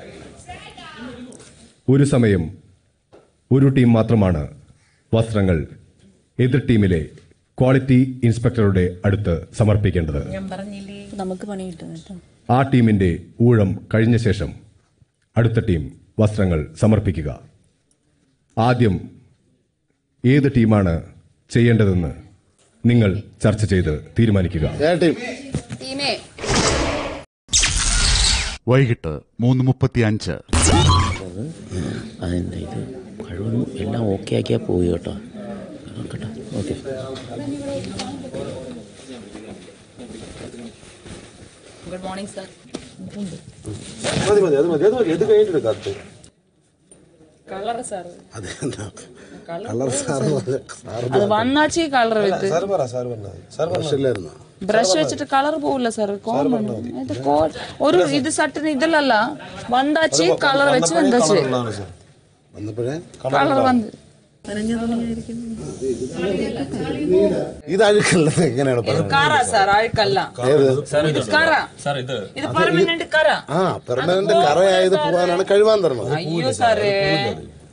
J: ഒരു സമയം ഒരു ടീം മാത്രമാണ് വസ്ത്രങ്ങൾ എതിർ ടീമിലെ ക്വാളിറ്റി ഇൻസ്പെക്ടറുടെ അടുത്ത് സമർപ്പിക്കേണ്ടത്
F: നമുക്ക് പണി കിട്ടും കേട്ടോ
J: ആ ടീമിന്റെ ഊഴം കഴിഞ്ഞ ശേഷം അടുത്ത ടീം വസ്ത്രങ്ങൾ സമർപ്പിക്കുക ആദ്യം ഏത് ടീമാണ് ചെയ്യേണ്ടതെന്ന് നിങ്ങൾ ചർച്ച ചെയ്ത് തീരുമാനിക്കുക
A: വൈകിട്ട് മൂന്ന് മുപ്പത്തി അഞ്ച്
C: അതെന്താ ഇത് കഴിവതും എല്ലാം ഓക്കെ ആക്കിയാൽ പോയി കേട്ടോ കേട്ടോ ഓക്കെ
I: ഗുഡ് മോർണിംഗ് സാർ
K: മതി മതി അത് മതി അത് മതി അത് കഴിഞ്ഞിട്ട് കത്ത്
I: കളർ സാർ
K: കളർ സാറ് പറഞ്ഞ സാറ്
I: അത് വന്നാച്ചി കളർ വിത്ത്
K: സാറ് പറ സാറ് പറഞ്ഞ സാർ പറഞ്ഞില്ലായിരുന്നു
I: ബ്രഷ് വെച്ചിട്ട് കളർ പോവില്ല സാർ കോമൺ ഇത് കോ- ഒരു ഇത് സട്ടിന് ഇതിലല്ല വന്നാച്ചി കളർ വെച്ച് വെന്തച്ച്
K: സാർ വന്നപ്പോഴേ
I: കളർ വന്ന്
K: ഇത് അഴുക്കല്ലത് എങ്ങനെയാണ് പറയുന്നത്
I: കറ സാർ അഴുക്കല്ല
K: ഏത്
I: കറ ഇത് പെർമനന്റ് കറ
K: ആ പെർമനന്റ് കറയായത് പോകാനാണ് കഴിവാൻ തരണത്
I: അയ്യോ സാറേ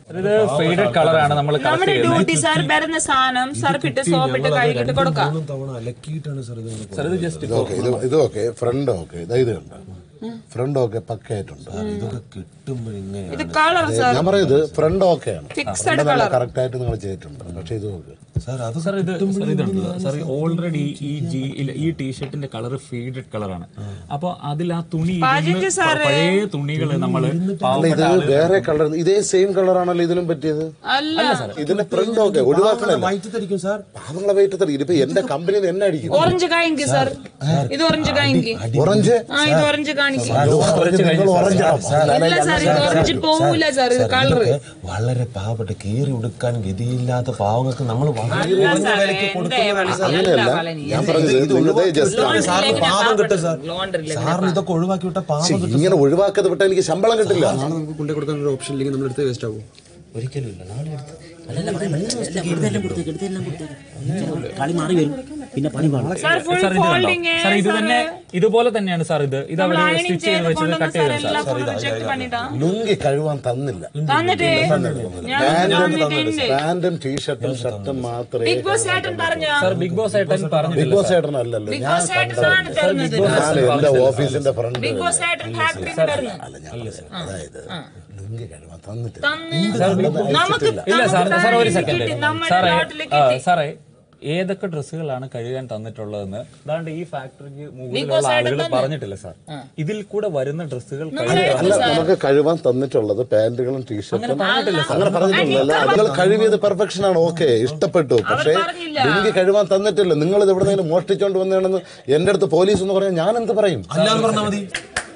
L: ഇത് ഫെയ്ഡഡ് കളറാണ് നമ്മൾ കളക്ട്
I: നമ്മുടെ
L: ചെയ്യുന്നത്
I: ഡ്യൂട്ടി സാർ വരുന്ന സാധനം സർപ്പിട്ട് സോപ്പിട്ട് കഴുകിട്ട് കൊടുക്കാം
K: തവണ അലക്കിയിട്ടാണ് സാർ ഇത്
L: സാർ ഇത് ജസ്റ്റ്
B: ഇത് ഓക്കെ ഇത് ഇത് ഓക്കെ ഫ്രണ്ട് ഓക്കെ ഇത് ഇത് കണ്ട ഫ്രണ്ട് ഓക്കെ പക്കയായിട്ടുണ്ട്
K: ഇതൊക്കെ കിട്ടുമ്പോ ഇങ്ങനെ
I: ഇത് കളർ സാർ
B: ഞാൻ പറയുന്നത് ഫ്രണ്ട് ഓക്കെയാണ്
I: ഫിക്സഡ് കളർ
B: കറക്റ്റ് ആയിട്ട് നിങ്ങൾ ചെയ്തിട്ടുണ്ട് പക്ഷെ ഇത് നോക്ക്
K: സാർ അത്
L: സാർ ഇത് സാർ ഇതുണ്ട് സാർ ഓൾറെഡി ഈ ജി ഈ ടീഷർട്ടിന്റെ കളർ ഫെയ്ഡഡ് കളറാണ് അപ്പൊ അതിൽ ആ തുണി
I: പാചകം
L: ഇരുന്ന്
I: സാറേ.
L: പഴയ തുണികൾ നമ്മൾ
B: അല്ല ഇത് വേറെ കളർ ഇതേ സെയിം കളറാണല്ലോ ഇതിലും പറ്റിയത്
I: അല്ല
B: ഇതിന്റെ ഫ്രണ്ട് ഓക്കെ ഒഴിവാക്കണല്ലോ
K: വയറ്റ് തരിക്കും സാർ
B: പാവങ്ങളെ വെയിറ്റ് തരും ഇതിപ്പോ എന്റെ കമ്പനിയിൽ എന്നെ അടിക്കും
I: ഓറഞ്ച് കായങ്കി സാർ ഇത് ഓറഞ്ച് കായങ്കി
B: ഓറഞ്ച്
I: ആ ഇത് ഓറഞ്ച് കാണിക്കും
B: നിങ്ങൾ ഓറഞ്ച്
I: ഇല്ല സാർ ഇത് ഓറഞ്ച് പോവില്ല സാർ ഇത് കളർ
K: വളരെ പാവപ്പെട്ട കീറി ഉടുക്കാൻ ഗതിയില്ലാത്ത പാവങ്ങൾക്ക് നമ്മൾ
B: അങ്ങനെയല്ല ഞാൻ പറഞ്ഞത് നിങ്ങളുടെ ജസ്റ്റ്
K: സാറിന് പാവം കിട്ടും സാർ സാറിന് ഇതൊക്കെ ഒഴിവാക്കി വിട്ട പാവം കിട്ടും
B: ഇങ്ങനെ ഒഴിവാക്കാതെ വിട്ടാൽ എനിക്ക് ശമ്പളം കിട്ടില്ല
K: നാളെ നമുക്ക് കൊണ്ടു കൊടുക്കാൻ ഒരു ഓപ്ഷൻ ഇല്ലെങ്കിൽ നമ്മൾ എടുത്ത് വേസ്റ്റ് ആവും
C: ഒരിക്കലും ഇല്ല നാളെ എടുത്ത് അല്ലല്ല കൊടുത്തേക്ക് എടുത്തെല്ലാം കൊടുത്തേക്ക് കളി മാറി വരും പിന്നെ പണി പാടും
I: സാർ ഫുൾ
L: സാർ ഇത് കണ്ടോ
I: ഫോൾഡിങ്
L: സാർ ഇത് തന്നെ ഇതുപോലെ തന്നെയാണ് സാർ ഇത് ഇത്
I: നമ്മൾ
L: അവർ
I: അയണിങ്
L: സ്റ്റിച്ച് ചെയ്ത്
I: ചെയ്ത്
L: വെച്ചത്
I: കൊണ്ടുവന്ന
L: കട്ട്
I: സാർ
L: ചെയ്തത്
I: എല്ലാം ഫുൾ റിജക്ട് பண்ணிட்டா
B: ലുങ്കി കഴുകാൻ തന്നില്ല
I: തന്നിട്ട് ഞാൻ തന്നിട്ടുണ്ട്
B: പാന്റും ടീഷർട്ടും ഷർട്ടും മാത്രമേ
I: ബിഗ് ബോസ് ചേട്ടൻ പറഞ്ഞ
L: സാർ ബിഗ് ബോസ് ഏട്ടൻ
B: ബിഗ്
L: പറഞ്ഞിട്ടില്ല
B: ബോസ് ചേട്ടൻ അല്ലല്ലോ
I: ബിഗ്
B: ഞാൻ
I: ബോസ് ചേട്ടനാണ് തരുന്നത്
B: ഞാൻ എന്റെ ഓഫീസിന്റെ ഫ്രണ്ട്
I: ബിഗ് ബോസ് ചേട്ടൻ ഫാക്ടറി തരുന്നത്
B: അല്ല ഞാൻ പറഞ്ഞത്. അതായത് ലുങ്കി കഴുകാൻ തന്നിട്ടില്ല
I: തന്ന് നമുക്ക്
L: ഇല്ല സാർ
I: നമുക്ക്
L: സാർ ഒരു
I: കിട്ടി.
L: സെക്കൻഡ്
I: നമ്മുടെ
L: സാറേ
I: നാട്ടില്
L: ആ,
I: കിട്ടി.
L: സാറേ ഏതൊക്കെ ഡ്രസ്സുകളാണ് കഴുകാൻ തന്നിട്ടുള്ളതെന്ന് അതാണ്ട് ഈ ഫാക്ടറിക്ക്
I: Big
L: മുകളിലുള്ള
I: Boss
L: ആളുകൾ
I: ഏട്ടൻ തന്നെ.
L: പറഞ്ഞിട്ടില്ല സാർ ഇതിൽ കൂടെ വരുന്ന ഡ്രസ്സുകൾ
B: അല്ല നമുക്ക് കഴുകാൻ തന്നിട്ടുള്ളത് പാന്റുകളും ടീഷർട്ടും അങ്ങനെ പറഞ്ഞിട്ടില്ലല്ലോ നിങ്ങൾ കഴുകിയത് പെർഫെക്ഷൻ ആണ് ഓക്കെ ഇഷ്ടപ്പെട്ടു പക്ഷേ
I: പറഞ്ഞില്ല.
B: ലുങ്കി കഴുകാൻ തന്നിട്ടില്ല നിങ്ങൾ ഇത് എവിടെ നിന്ന് മോഷ്ടിച്ചോണ്ട് വന്നതാണെന്ന് എന്റെ അടുത്ത് പോലീസ് എന്ന് പറഞ്ഞാൽ ഞാൻ എന്ത് പറയും
K: അല്ലാന്ന് പറഞ്ഞാൽ മതി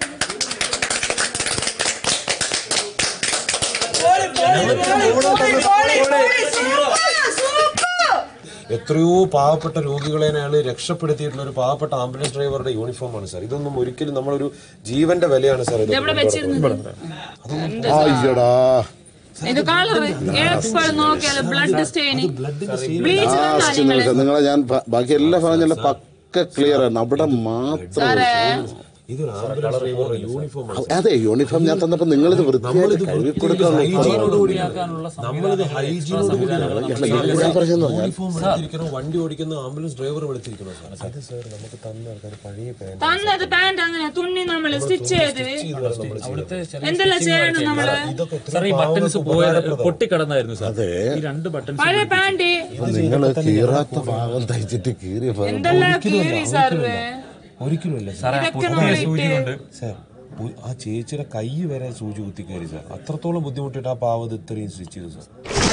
K: എത്രയോ പാവപ്പെട്ട രോഗികളെ അയാൾ രക്ഷപ്പെടുത്തിയിട്ടുള്ള ഒരു പാവപ്പെട്ട ആംബുലൻസ് ഡ്രൈവറുടെ യൂണിഫോമാണ് സാർ ഇതൊന്നും ഒരിക്കലും നമ്മളൊരു ജീവന്റെ വിലയാണ് സാർ ഇത്
I: എവിടെ വെച്ചിരുന്നത്
B: അയ്യടാ
I: ഇത് കളർ എപ്പോഴും നോക്കിയാലും ബ്ലഡ് സ്റ്റെയിനിങ് ബ്ലീച്ച്
B: ലാസ്റ്റ് നിമിഷം നിങ്ങളെ ഞാൻ പ- ബാക്കി എല്ലാ പറഞ്ഞല്ല പക്ക ക്ലിയർ ആണ് അവിടെ മാത്രം
I: സാറേ
K: ഇതൊരു ആംബുലൻസ് ഡ്രൈവറുടെ യൂണിഫോമാണ്
B: അതെ യൂണിഫോം ഞാൻ തന്നപ്പോ നിങ്ങളിത് വൃത്തിയായിട്ട് കഴുകി കൊടുക്കാനുള്ള
K: നമ്മളിത് ഹൈജീനോട്
B: ഞാൻ പറഞ്ഞെന്ന് പറഞ്ഞാൽ
K: യൂണിഫോം എടുത്തിരിക്കണം വണ്ടി ഓടിക്കുന്ന ആംബുലൻസ് ഡ്രൈവർ എടുത്തിരിക്കണം സാർ അത് സാർ നമുക്ക് തന്ന ആൾക്കാർ പഴയ പാന്റ്
I: തന്നത് പാന്റ് അങ്ങനെ തുണി നമ്മൾ സ്റ്റിച്ച് ചെയ്ത് എന്തെല്ലാം ചെയ്യണം നമ്മള്
L: സാർ ഈ ബട്ടൺസ് പോയത് പൊട്ടിക്കിടന്നായിരുന്നു സാർ ഈ രണ്ട് ബട്ടൺസ്
I: പഴയ പാന്റ്
B: നിങ്ങൾ കീറാത്ത ഭാഗം തയ്ച്ചിട്ട് കീറിയ ഭാഗം
I: എന്തെല്ലാം കീറി സാറ്
K: ഒരിക്കലും ഇല്ല സാർ
I: ഇതൊക്കെ നമ്മൾ ഇട്ട്
K: സാർ ഒ- ആ ചേച്ചിയുടെ കൈ വരെ സൂചി കുത്തി കയറി സാർ അത്രത്തോളം ബുദ്ധിമുട്ടിട്ട് ആ പാവത് ഇത്രയും സ്റ്റിച്ച് ചെയ്തു സാർ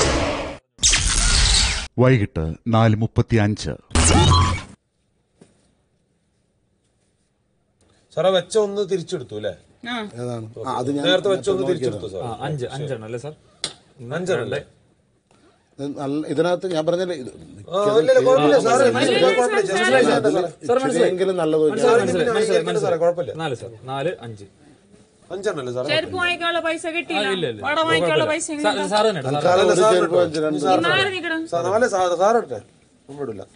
A: വൈകിട്ട് നാല് മുപ്പത്തി അഞ്ച്
K: സാർ ആ വെച്ച ഒന്ന് തിരിച്ചെടുത്തു അല്ലേ
I: ആ
B: ഏതാണ് ആ, അത് ഞാൻ
K: നേരത്തെ വെച്ച ഒന്ന് തിരിച്ചെടുത്തു സാർ
L: ആ, അഞ്ച് അഞ്ചെണ്ണം അല്ലേ സാർ
K: അഞ്ചെണ്ണല്ലേ
B: ഇത് നല്ല ഇതിനകത്ത് ഞാൻ പറഞ്ഞില്ലേ ഇത്
K: ആ, ഇല്ലില്ല, കുഴപ്പമില്ല സാറേ മനസ്സിലായി, കുഴപ്പമില്ല ജസ്റ്റ് മനസ്സിലായി സാർ
B: ഇച്ചിരിയെങ്കിലും നല്ലത് ഒരു-
K: മനസ്സിലായി സാറേ കുഴപ്പമില്ല
L: നാല് സാർ നാല് അഞ്ച്
K: അഞ്ചെണ്ണല്ലേ സാറേ
I: ചെരുപ്പ് വാങ്ങിക്കാനുള്ള പൈസ
L: ഇല്ല,
I: കിട്ടിയില്ല
L: ഇല്ല.
I: വട വാങ്ങിക്കാനുള്ള പൈസ
L: സാർ സാർ തന്നെ എടുത്തോ, സാർ
B: തൽക്കാലം ഒരു
K: സാർ
B: ചെരുപ്പ്
K: ഇട്ടോ.
B: അഞ്ച് രണ്ട്
K: സാർ
B: സാധനം.
I: മാറി നിൽക്കണം
K: സാർ നാളെ സാർ സാർ എടുത്തേ നമ്മളില്ല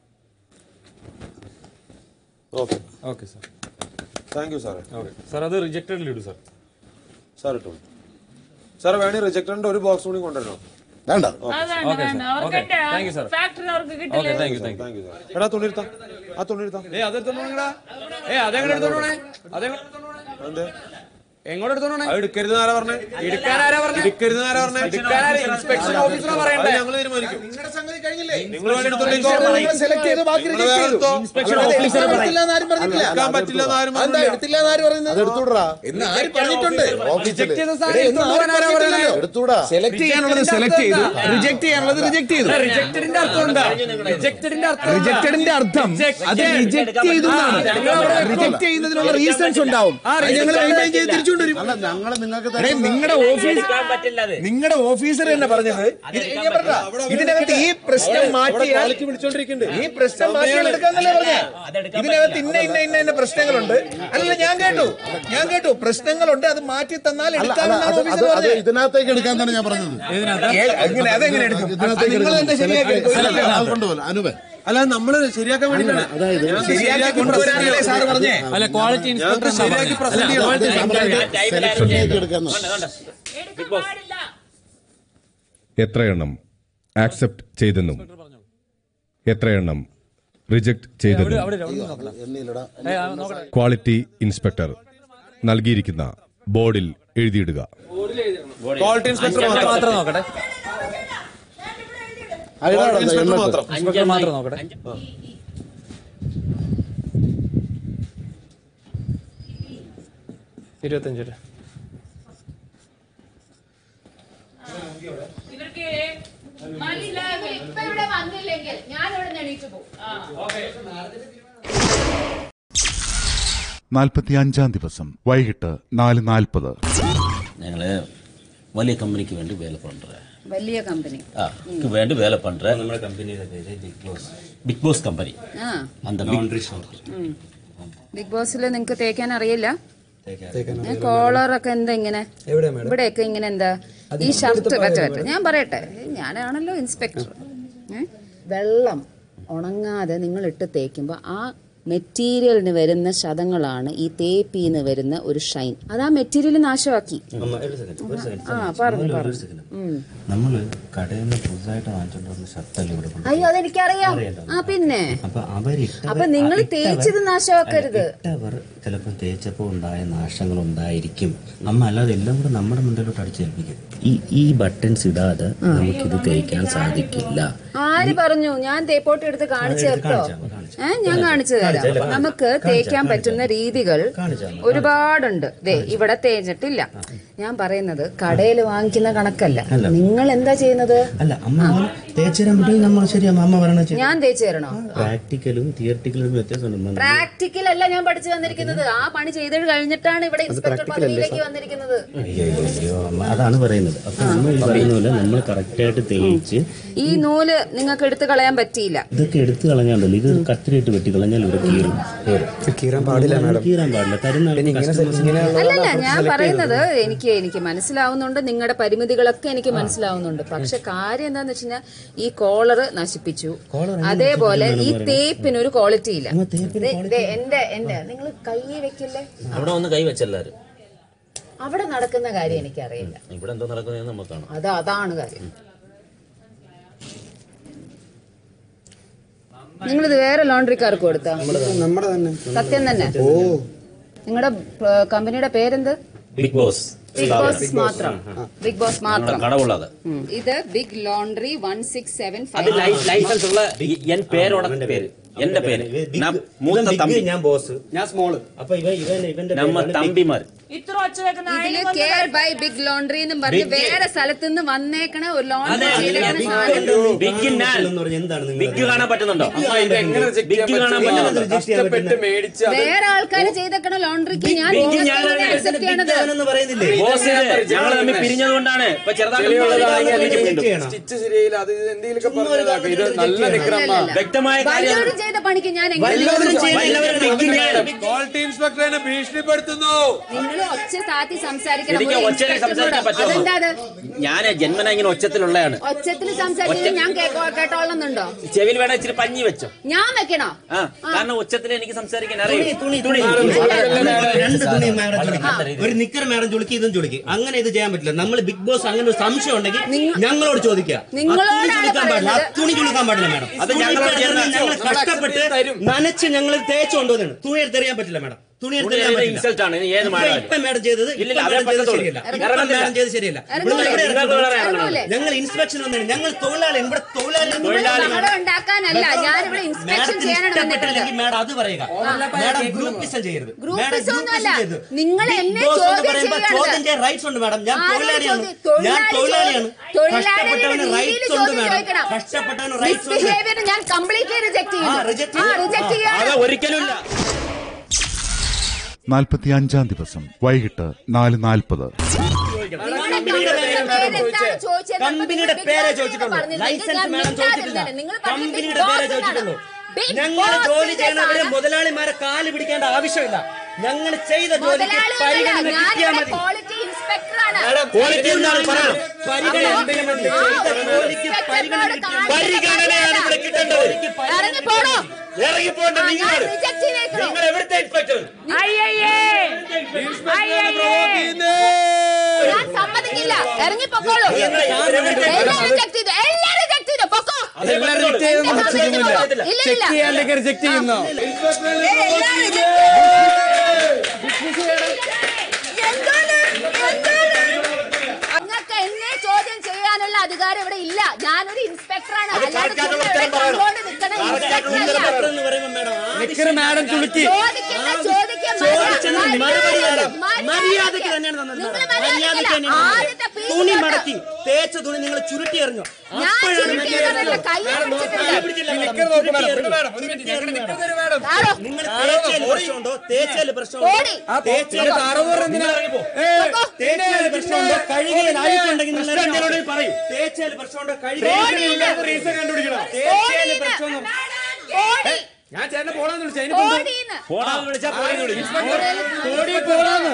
K: okay
L: okay sir
K: thank you സാറേ
L: ഓക്കെ സാർ അത് റിജക്റ്റഡിൽ ഇടും സാർ
K: സാർ ഇട്ടോ സാർ വേണേ റിജക്ടറിന്റെ ഒരു ബോക്സ് കൂടി കൊണ്ടുവരണോ
B: വേണ്ട
I: അതാണ് വേണ്ട അവർക്ക് എന്റെ ഫാക്ടറി അവർക്ക് കിട്ടില്ല
L: thank you thank you
K: thank you sir എടാ തുണിരുത്താം ആ തുണിരുത്താം അതെ
M: എങ്ങോട്ട് എടുത്തോണേ
K: അത് എടുക്കരുത് ആരാ പറഞ്ഞേ
M: എടുക്കാനാരാ പറഞ്ഞേ
K: എടുക്കരുത് ആരാ പറഞ്ഞേ
M: എടുക്കാനാരാ ഇൻസ്പെക്ഷൻ ഓഫീസറാ പറയണ്ടേ
K: ഞങ്ങൾ തീരുമാനിക്കും
M: നിങ്ങളുടെ സംഗതി കഴിഞ്ഞില്ലേ
K: നിങ്ങൾ വേണേ എടുത്തോണ്ടിക്കോ.
M: സെലക്ട് ചെയ്ത് ബാക്കി
K: നിങ്ങൾ
M: reject
K: വേറെ
M: ചെയ്തു.
K: എടുത്തോ.
M: ഇൻസ്പെക്ഷൻ ഓഫീസർ പറ്റില്ല എന്ന് ആരും പറഞ്ഞിട്ടില്ല
K: എടുക്കാൻ പറ്റില്ല എന്ന് ആരും
M: എന്താ
K: പറഞ്ഞില്ല.
M: എടുത്തില്ല എന്ന് ആര് പറയുന്നത്
B: അത് എടുത്തൂടാ
M: എന്ന് ആര് പറഞ്ഞിട്ടുണ്ട്
B: ഓഫീസില്
M: റിജക്ട് ചെയ്ത സാധനം എടുത്തോണ്ട് പോകാൻ ആരാ പറഞ്ഞില്ലല്ലോ
B: എടുത്തൂടാ
M: സെലക്ട് ചെയ്യാനുള്ളത് സെലക്ട് ചെയ്തു റിജക്ട് ചെയ്യാനുള്ളത് റിജക്ട് ചെയ്തു റിജക്റ്റഡിന്റെ അർത്ഥം എന്താ റിജക്റ്റഡിന്റെ അർത്ഥം റിജക്റ്റഡിന്റെ അർത്ഥം അത് റിജക്ട് ചെയ്തു എന്നാണ് റിജക്ട് ചെയ്യുന്നതിനുള്ള റീസൺസ് ഉണ്ടാവും അത് ഞങ്ങൾ മെയിൻറ്റെയിൻ ചെയ്ത് തിരിച്ചുകൊണ്ടുവരും
B: അല്ല ഞങ്ങൾ നിങ്ങൾക്ക്
M: എടേ, നിങ്ങളുടെ ഓഫീസ്
C: എടുക്കാൻ പറ്റില്ല അത്
M: നിങ്ങളുടെ ഓഫീസർ തന്നെ പറഞ്ഞത് ഇത് ഞാൻ പറഞ്ഞതാ. ഇതിനകത്ത് ഈ പ്രശ്നം മാറ്റിയാൽ ഈ പ്രശ്നം മാറ്റിയാൽ എടുക്കാന്നല്ലേ പറഞ്ഞേ ഇതിനകത്ത് ഇന്ന ഇന്ന ഇന്ന ഇന്ന പ്രശ്നങ്ങളുണ്ട് അല്ല ഞാൻ കേട്ടു ഞാൻ കേട്ടു പ്രശ്നങ്ങളുണ്ട് അത് മാറ്റി തന്നാൽ
B: അല്ല, അല്ല,
M: എടുക്കാമെന്നാണ്
B: അത്
M: ഓഫീസർ
B: അത് അത്
M: പറഞ്ഞത്
B: ഇതിനകത്തേക്ക് എടുക്കാന്നാണ് ഞാൻ പറഞ്ഞത്
M: ഏ, എങ്ങനെ അതെങ്ങനെ എടുക്കും
B: ഇതിനകത്തേക്ക്
M: നിങ്ങൾ തന്നെ ശരിയാക്കി എടുക്കും.
B: അല്ല, അത് കൊണ്ടുപോലെ അനുവേ
K: അല്ല നമ്മള് ശരിയാക്കാൻ വേണ്ടിയിട്ടാണ്
B: അതായത്
M: ശരിയാക്കി കൊണ്ടുവരാനല്ലേ സാറ് പറഞ്ഞേ
L: അല്ല ക്വാളിറ്റി
K: ഞങ്ങൾക്ക് ശരിയാക്കി പ്രസന്റ് ചെയ്യണം
B: സെലക്ഷനിലേക്ക് എടുക്കാന്ന്
I: എടുക്കാൻ പാടില്ല
J: എത്രയെണ്ണം ആക്സെപ്റ്റ് ചെയ്തെന്നും എത്രയെണ്ണം റിജക്ട് ചെയ്തെന്നും ക്വാളിറ്റി ഇൻസ്പെക്ടർ നൽകിയിരിക്കുന്ന ബോർഡിൽ എഴുതിയിടുക
M: ക്വാളിറ്റി ഇൻസ്പെക്ടർ മാത്രം നോക്കട്ടെ
K: ക്വാളിറ്റി ഇൻസ്പെക്ടർ മാത്രം
M: ഇൻസ്പെക്ടർ മാത്രം നോക്കട്ടെ
H: ഇരുപത്തഞ്ച് രൂപ
G: ഇവർക്ക് മനസ്സിലാകും ഇപ്പൊ ഇവിടെ വന്നില്ലെങ്കിൽ ഞാൻ ഇവിടെ എണീച്ചു പോകും
A: നാൽപ്പത്തി അഞ്ചാം ദിവസം വൈകിട്ട് നാല് നാൽപ്പത്
N: ഞങ്ങള് വലിய கம்பெனிக்கு வேண்டி வேலை பண்றேன்
O: വലിയ കമ്പനി
N: ஆ க்கு வேண்டி வேலை பண்றேன் நம்ம கம்பெனியோட பேரு Big Boss Big Boss company
O: ആ
N: அந்த லாண்ட்ரி ஷாப்
O: ഉം. ബിഗ് ബോസിൽ നിങ്ങൾക്ക് തേക്കാൻ അറിയില്ല ഏ, കോളറൊക്കെ എന്താ ഇങ്ങനെ ഇവിടെയൊക്കെ ഇങ്ങനെ എന്താ ഈ ഷർട്ട് പറ്റ പറ്റ ഞാൻ പറയട്ടെ ഞാനാണല്ലോ ഇൻസ്പെക്ടർ ഏ? വെള്ളം ഉണങ്ങാതെ നിങ്ങൾ ഇട്ട് തേക്കുമ്പോൾ ആ മെറ്റീരിയലിന് വരുന്ന ശതങ്ങളാണ് ഈ തേപ്പിന്ന് വരുന്ന ഒരു ഷൈൻ അത് ആ മെറ്റീരിയൽ നാശമാക്കി
N: ஆமா ஒரு செகண்ட் ஒரு செகண்ட்
O: ആ പറഞ്ഞു
N: ഒരു
O: പറഞ്ഞു
N: സെക്കൻഡ്
O: ഉം.
N: നമ്മള് കടയിൽ നിന്ന് പുതുതായിട്ട് വാങ്ങിച്ചോണ്ട് വന്ന ഷർട്ടല്ലേ ഇവിടെ കൊണ്ടുവന്നത്?
O: അയ്യോ അതെനിക്കറിയാം ആ പിന്നെ
N: അപ്പൊ അവരിട്ടവർ
O: അപ്പൊ നിങ്ങൾ തേച്ചത് നാശമാക്കരുത്
N: ഇട്ടവർ ചിലപ്പോൾ തേച്ചപ്പോൾ ഉണ്ടായ നാശങ്ങൾ ഉണ്ടായിരിക്കും അമ്മ അല്ലാതെ എല്ലാം കൂടെ നമ്മുടെ മുന്നിലോട്ട് അടിച്ചേൽപ്പിക്കും ഈ ഈ ബട്ടൺസ് ഇടാതെ നമുക്കിത് തേക്കാൻ സാധിക്കില്ല
O: ആര് പറഞ്ഞു ഞാൻ തേപ്പോട്ട് എടുത്ത് കാണിച്ചു തരട്ടോ ഏ ഞാൻ കാണിച്ചു തരാം നമുക്ക് തേക്കാൻ പറ്റുന്ന രീതികൾ ഒരുപാടുണ്ട് ദേ ഇവിടെ തേച്ചിട്ടില്ല ഞാൻ പറയുന്നത് കടയിൽ വാങ്ങിക്കുന്ന കണക്കല്ല നിങ്ങൾ എന്താ ചെയ്യുന്നത്
N: അല്ല അമ്മ തേച്ചു തരാൻ പറ്റും നമ്മൾ ശരി അമ്മ അമ്മ പറയണ
O: ഞാൻ തേച്ചു തരണോ
N: പ്രാക്ടിക്കലും തിയറട്ടിക്കലും വ്യത്യാസമുണ്ട്
O: പ്രാക്ടിക്കൽ അല്ല ഞാൻ പഠിച്ചു വന്നിരിക്കുന്നത് ആ പണി ചെയ്ത് കഴിഞ്ഞിട്ടാണ് ഇവിടെ ഇൻസ്പെക്ടർ പദവിയിലേക്ക് വന്നിരിക്കുന്നത്
N: അയ്യോ അയ്യോ, അയ്യോ അമ്മ അതാണ് പറയുന്നത് അപ്പൊ നമ്മൾ ഈ പറയുന്ന പോലെ നമ്മൾ കറക്റ്റായിട്ട് തേച്ച്
O: ഈ നൂല് നിങ്ങൾക്ക് എടുത്തു കളയാൻ പറ്റിയില്ല
N: ഇതൊക്കെ എടുത്തു കളഞ്ഞാണ്ടല്ലോ ഇത് കത്തിരിയിട്ട് വെട്ടി കളഞ്ഞാൽ ഇവിടെ കീറും കീറാൻ പാടില്ല കീറാൻ പാടില്ല തരുന്ന
O: അല്ലല്ല ഞാൻ പറയുന്നത് എനിക്ക് എനിക്ക് മനസ്സിലാവുന്നുണ്ട് നിങ്ങളുടെ പരിമിതികളൊക്കെ എനിക്ക് മനസ്സിലാവുന്നുണ്ട് പക്ഷെ കാര്യം എന്താന്ന് വെച്ച് കഴിഞ്ഞാൽ ഈ കോളർ നശിപ്പിച്ചു അതേപോലെ ഈ തേപ്പിന് ഒരു ക്വാളിറ്റി ഇല്ല ദേ, ദേ, എന്റെ എന്റെ നിങ്ങൾ കൈ വെക്കില്ലേ
N: അവിടെ ഒന്ന് കൈ വെച്ചെല്ലാരും
O: അവിടെ നടക്കുന്ന കാര്യം എനിക്കറിയില്ല
N: ഇവിടെ എന്തോ നടക്കുന്നതെന്ന് നമുക്ക് കാണാം
O: അത് അതാണ് കാര്യം നിങ്ങളിത് വേറെ ലോണ്ടറിക്കാർക്ക് കൊടുത്താ
N: നമ്മുടെ തന്നെ
O: സത്യം തന്നെ
N: ഓ
O: നിങ്ങളുടെ കമ്പനിയുടെ പേരെന്ത്
N: ബിഗ് ബോസ്
O: ബിഗ് ബോസ് മാത്രം ബിഗ് ബോസ് മാത്രം
N: കടവുള്ളത്
O: ഉം. ഇത് big laundry one six seven
C: അത് ലൈ- ലൈസൻസ് ഉള്ള ഈ- എൻ പേരോட പേര് എന്റെ പേര് ന- മൂത്ത തമ്പി
N: ഞാൻ ബോസ് ഞാൻ സ്മോള് അപ്പൊ ഇവ ഇവൻ ഇവന്റെ
C: നമ്മ തമ്പിമാർ
I: ഇത്ര ഒച്ച വെക്കുന്ന
O: ഇതില് കെയർ ബൈ ബിഗ് ലോണ്ടറി എന്നും പറഞ്ഞ്
N: Big-
O: വേറെ സ്ഥലത്ത് നിന്ന് വന്നേക്കണ ഒരു ലോണ്ടറി
C: അതെ,
O: ചെയ്തേക്കണ
C: ബിഗ്
O: സാധനം
C: ബിഗ് ഞാൻ
N: എന്ന് പറഞ്ഞാൽ എന്താണ് നിങ്ങൾ
C: ബിഗ് കാണാൻ പറ്റുന്നുണ്ടോ ബിഗ് കാണാൻ പറ്റുന്നുണ്ടോ
O: വേറെ ആൾക്കാർ ചെയ്തേക്കണ ലോണ്ടറിക്ക് ഞാൻ
C: ബിഗ് ഞാനാണ്.
O: അക്സെപ്റ്റ് ചെയ്യണത്
N: പറയുന്നില്ലേ
C: ബോസ് ഞങ്ങൾ തമ്മിൽ പിരിഞ്ഞത് കൊണ്ടാണ് ഇപ്പൊ ചെറുതായിട്ട്
M: സ്റ്റിച്ച് ശരിയായില്ല അത് എന്തെങ്കിലുമൊക്കെ പറഞ്ഞതാക്കാം ഇത് നല്ല നിക്രമ
C: വ്യക്തമായ കാര്യം
O: വല്ലവരും ചെയ്ത പണിക്ക് ഞാൻ എങ്ങനെ
M: ക്വാളിറ്റി ഇൻസ്പെക്ടറെ ഭീഷണിപ്പെടുത്തുന്നു
O: നിങ്ങൾ ഒച്ച താത്തി സംസാരിക്കണം
C: എനിക്ക്
O: ഒരു
C: ഒച്ചയിൽ
O: ഇൻസ്പെക്ടർ
C: സംസാരിക്കാൻ
O: കൂടെ.
C: പറ്റുമോ?
O: അതെന്താ അത്
C: ഞാൻ ജന്മന ഇങ്ങനെ ഒച്ചത്തിലുള്ളതാണ്
O: ഒച്ചത്തിൽ സംസാരിക്കുന്നത് ഞാൻ കേക്കോ- കേട്ടോളന്നുണ്ടോ
C: ചെവിയിൽ വേണ ഇച്ചിരി പഞ്ഞി വെച്ചോ
O: ഞാൻ വെക്കണോ
C: ആ കാരണം ഉച്ചത്തിൽ എനിക്ക് സംസാരിക്കാൻ അറിയാം
N: തുണി തുണി രണ്ട് തുണി മാഡം ചുളിക്ക് ഒരു നിക്കർ മാഡം ചുളുക്കി ഇതും ചുളുക്കി അങ്ങനെ ഇത് ചെയ്യാൻ പറ്റില്ല നമ്മൾ ബിഗ് ബോസ് അങ്ങനെ ഒരു സംശയം ഉണ്ടെങ്കിൽ ഞങ്ങളോട് ചോദിക്കുക ആ തുണി
O: നിങ്ങളോടാണ്
N: ചുളുക്കാൻ പാടില്ല ആ
O: പറയുന്നത്.
N: തുണി ചുളുക്കാൻ പാടില്ല മാഡം
C: അത് ഞങ്ങളോട്
N: തുണി
C: ചെയ്യുന്ന-
N: ഞങ്ങൾ കഷ്ടപ്പെട്ട് നനച്ച് ഞങ്ങൾ തേച്ച് കൊണ്ടുവന്നാണ് തുണി എടുത്തെറിയാൻ പറ്റില്ല മാഡം തുണി
C: തുണി
N: എടുത്തെറിയാൻ
C: എടുത്ത്
N: പറ്റില്ല
C: insult ആണ്. ഇനി ഏത്
N: ഇപ്പൊ-
C: മാഡം
N: ഇപ്പൊ മാഡം ചെയ്തത്
C: ഇല്ലില്ല,
N: ഇപ്പൊ
C: അതേ
N: മാഡം ചെയ്തത്
C: പറ്റത്തുള്ളൂ.
N: ശരിയല്ല
C: ഇറങ്ങുന്നില്ല.
N: മാഡം ചെയ്തത് ശരിയല്ല
O: ഇറങ്ങൂലേ?
N: ഇവിടെ
C: ഇറങ്ങൂലേ?
O: ഇറങ്ങൂലേ?
N: ഞങ്ങൾ ഇൻസ്പെക്ഷൻ വന്നതാണ് ഞങ്ങൾ തൊഴിലാളി ഇവിടെ തൊഴിലാളി
O: നിങ്ങൾ ബഹളം ഉണ്ടാക്കാനല്ല ഞാനിവിടെ ഇൻസ്പെക്ഷൻ ചെയ്യാനാണ് വന്നിട്ടുള്ളത്
N: ഇഷ്ടപ്പെട്ടില്ലെങ്കിൽ മാഡം അത് പറയുക മാഡം ഗ്രൂപ്പിസം ചെയ്യരുത്
O: ഗ്രൂപ്പിസം
N: മാഡം
O: ഒന്നുമല്ല.
N: ഗ്രൂപ്പിസം ചെയ്യരുത്.
O: നിങ്ങൾ
N: ബിഗ്
O: എന്നെ
N: ബോസ് എന്ന്
O: ചോദ്യം
N: പറയുമ്പോൾ
O: ചെയ്യരുത്.
N: ചോദ്യത്തിന്റെ റൈറ്റ്സ് ഉണ്ട് മാഡം ഞാൻ
O: ആരാണ്
N: തൊഴിലാളിയാണ്
O: ചോദ്യം- തൊഴിലാളി
N: ഞാൻ തൊഴിലാളിയാണ്
O: ചോദ്യം- തൊഴിലാളിയുടെ
N: കഷ്ടപ്പെട്ടവന്
O: രീതിയിൽ
N: റൈറ്റ്സ് ഉണ്ട്
O: ചോദ്യം
N: മാഡം
O: ചോദിക്കണം.
N: കഷ്ടപ്പെട്ടവന് റൈറ്റ്സ് ഉണ്ട്
O: മിസ്ബിഹേവിയർ ഞാൻ കംപ്ലീറ്റ്ലി റിജക്ട്
N: ആ,
O: ചെയ്യുന്നു
N: reject
O: ആ
N: ചെയ്തു.
O: റിജക്ട്
N: ആ,
O: ചെയ്യാണ്
C: അത് ഒരിക്കലും ഇല്ല
A: നാൽപ്പത്തി അഞ്ചാം ദിവസം വൈകിട്ട് നാല് നാൽപ്പത്
N: കമ്പനിയുടെ പേരെ ചോദിച്ചിട്ടുള്ളൂ ലൈസൻസ് മാഡം ചോദിച്ചിട്ടില്ല കമ്പനിയുടെ പേരെ ചോദിച്ചിട്ടുള്ളൂ ഞങ്ങൾ ജോലി ചെയ്യുന്നവരെ മുതലാളിമാരെ കാല് പിടിക്കേണ്ട ആവശ്യമില്ല ഞങ്ങൾ ചെയ്ത ജോലിക്ക് പരിഗണന കിട്ടിയാൽ മതി
O: ക്വാളിറ്റി ഇൻസ്പെക്ടറാണ്
N: മാഡം,
C: Quality എന്താണ് പറയണം?
N: പരിഗണന ചെയ്ത ജോലിക്ക് പരിഗണന കിട്ടിയാൽ മതി.
C: പരിഗണനയാണ് ഇവിടെ കിട്ടേണ്ടത്
O: ഇറങ്ങി പോണോ
C: ഇറങ്ങിപ്പോണ്ട നിങ്ങൾ
O: റിജക്ട് ചെയ്തേക്കണോ
C: നിങ്ങൾ എവിടുത്തെ ഇൻസ്പെക്ടർ
I: അയ്യയ്യേ അയ്യയ്യേ
O: ഞാൻ സമ്മതിക്കില്ല ഇറങ്ങി പൊക്കോളൂ എല്ലാം റിജക്ട് ചെയ്തു എല്ലാം റിജക്ട് ചെയ്തു പൊക്കോ
M: അതെല്ലാം reject ചെയ്തൊന്നും
O: എന്റെ
M: പ്രശ്നമൊന്നുമില്ല.
O: ഇല്ല, ഇല്ല,
M: Check
O: ഇല്ല.
M: ചെയ്യാണ്ടൊക്കെ reject ചെയ്യുന്നോ?
O: അങ്ങക്ക് എന്നെ ചോദ്യം ചെയ്യാനുള്ള അധികാരം ഇവിടെ ഇല്ല ഞാനൊരു ഇൻസ്പെക്ടറാണ്
N: അത്
O: അല്ലാതെ
N: കറക്റ്റായിട്ടുള്ള
O: ചുമ്മാ ഇവിടെ
N: ഉത്തരം പറയണം.
O: കണ്ടുകൊണ്ട് നിൽക്കണ
N: കറക്റ്റായിട്ടുള്ള
O: ഇൻസ്പെക്ടർ
N: ഉത്തരം
O: അല്ല.
N: പറയണം എന്ന് പറയുമ്പോൾ മേഡം
M: നിക്കറ് മാഡം ചുളുക്കി
O: ചോദിക്കുന്ന ചോദിക്കാൻ
N: ചോദിച്ചതിന് മറുപടി വേണം.
O: മര്യാദയ്ക്ക്
N: മര്യാദയ്ക്ക് തന്നെയാണ് തന്നത്
O: നിങ്ങൾ
N: മേഡം. മര്യാദയ്ക്ക്
O: മര്യാദയ്ക്കല്ല.
N: തന്നെയാണ്
O: ആദ്യത്തെ
N: തന്നത്.
O: piece
N: തുണി
O: തൊട്ട്
N: മടക്കി തേച്ച തുണി നിങ്ങൾ ചുരുട്ടി എറിഞ്ഞു
O: ഞാൻ
N: അപ്പോഴാണ്
O: ചുരുട്ടിയതല്ല,
N: മര്യാദ.
O: കയ്യിൽ
N: മേഡം,
O: പിടിച്ചിട്ടില്ല.
N: കയ്യിൽ പിടിച്ചില്ല മേഡം.
M: നിക്കറ് നോക്ക് മേഡം,
N: ചുരുട്ടി
M: വിട് മേഡം,
N: എറിഞ്ഞു.
M: ഒരു മിനിറ്റ്,
N: ചുരുട്ടി
M: ഞങ്ങളുടെ
N: എറിഞ്ഞു
M: നിക്കറ്
N: മേഡം.
M: തരൂ മേഡം.
N: നിങ്ങൾ
M: താഴോ,
N: തേച്ചതിൽ
M: ഓടി.
N: പ്രശ്നമുണ്ടോ തേച്ചതിൽ പ്രശ്നമുണ്ടോ
O: ഓടി.
M: ആ,
N: തേച്ചതിൽ
M: പൊക്കോ. താറോ പറഞ്ഞ് എന്തിനാ? ഏയ്,
N: തേച്ചതിൽ പ്രശ്നമുണ്ടോ കഴുകിയതിൽ അഴുക്കുണ്ടെങ്കിൽ നിങ്ങൾ
M: പ്രശ്നം
N: എന്നോട്
M: എന്നോട്
N: പറയും തേച്ചതിൽ പ്രശ്നമുണ്ടോ
M: റീസൺ
N: കഴുകിയതിൽ
M: ഇല്ലാത്ത റീസൺ കണ്ടുപിടിക്കണം
N: തേച്ചതിൽ പ്രശ്നം
O: ഓടി.
M: ഞാൻ ചേട്ടനെ പോടാന്ന് വിളിച്ചു അതിന് കൊണ്ട്
O: ഓടിന്ന്.
N: പോടാന്ന് വിളിച്ചാൽ പോടാന്ന് വിളിക്കും
M: കോടി പോടാന്ന്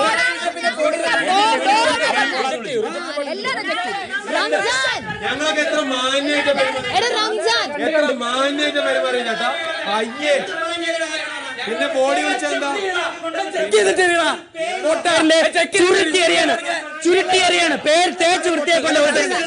O: എല്ലാം റിജക്ട് ചെയ്തു റംസാൻ
K: ഞങ്ങളൊക്കെ എത്ര മാന്യായിട്ട് പെരുമാറി
O: എടാ റംസാൻ
K: എത്ര മാന്യായിട്ട് പെരുമാറി ചേട്ടാ അയ്യേ പിന്നെ ബോഡി വിളിച്ചെന്താ
N: ചുരുട്ടി എറിയാണ് ചുരുട്ടി എറിയാണ് പേര് തേച്ച് വൃത്തിയാക്കൊണ്ട്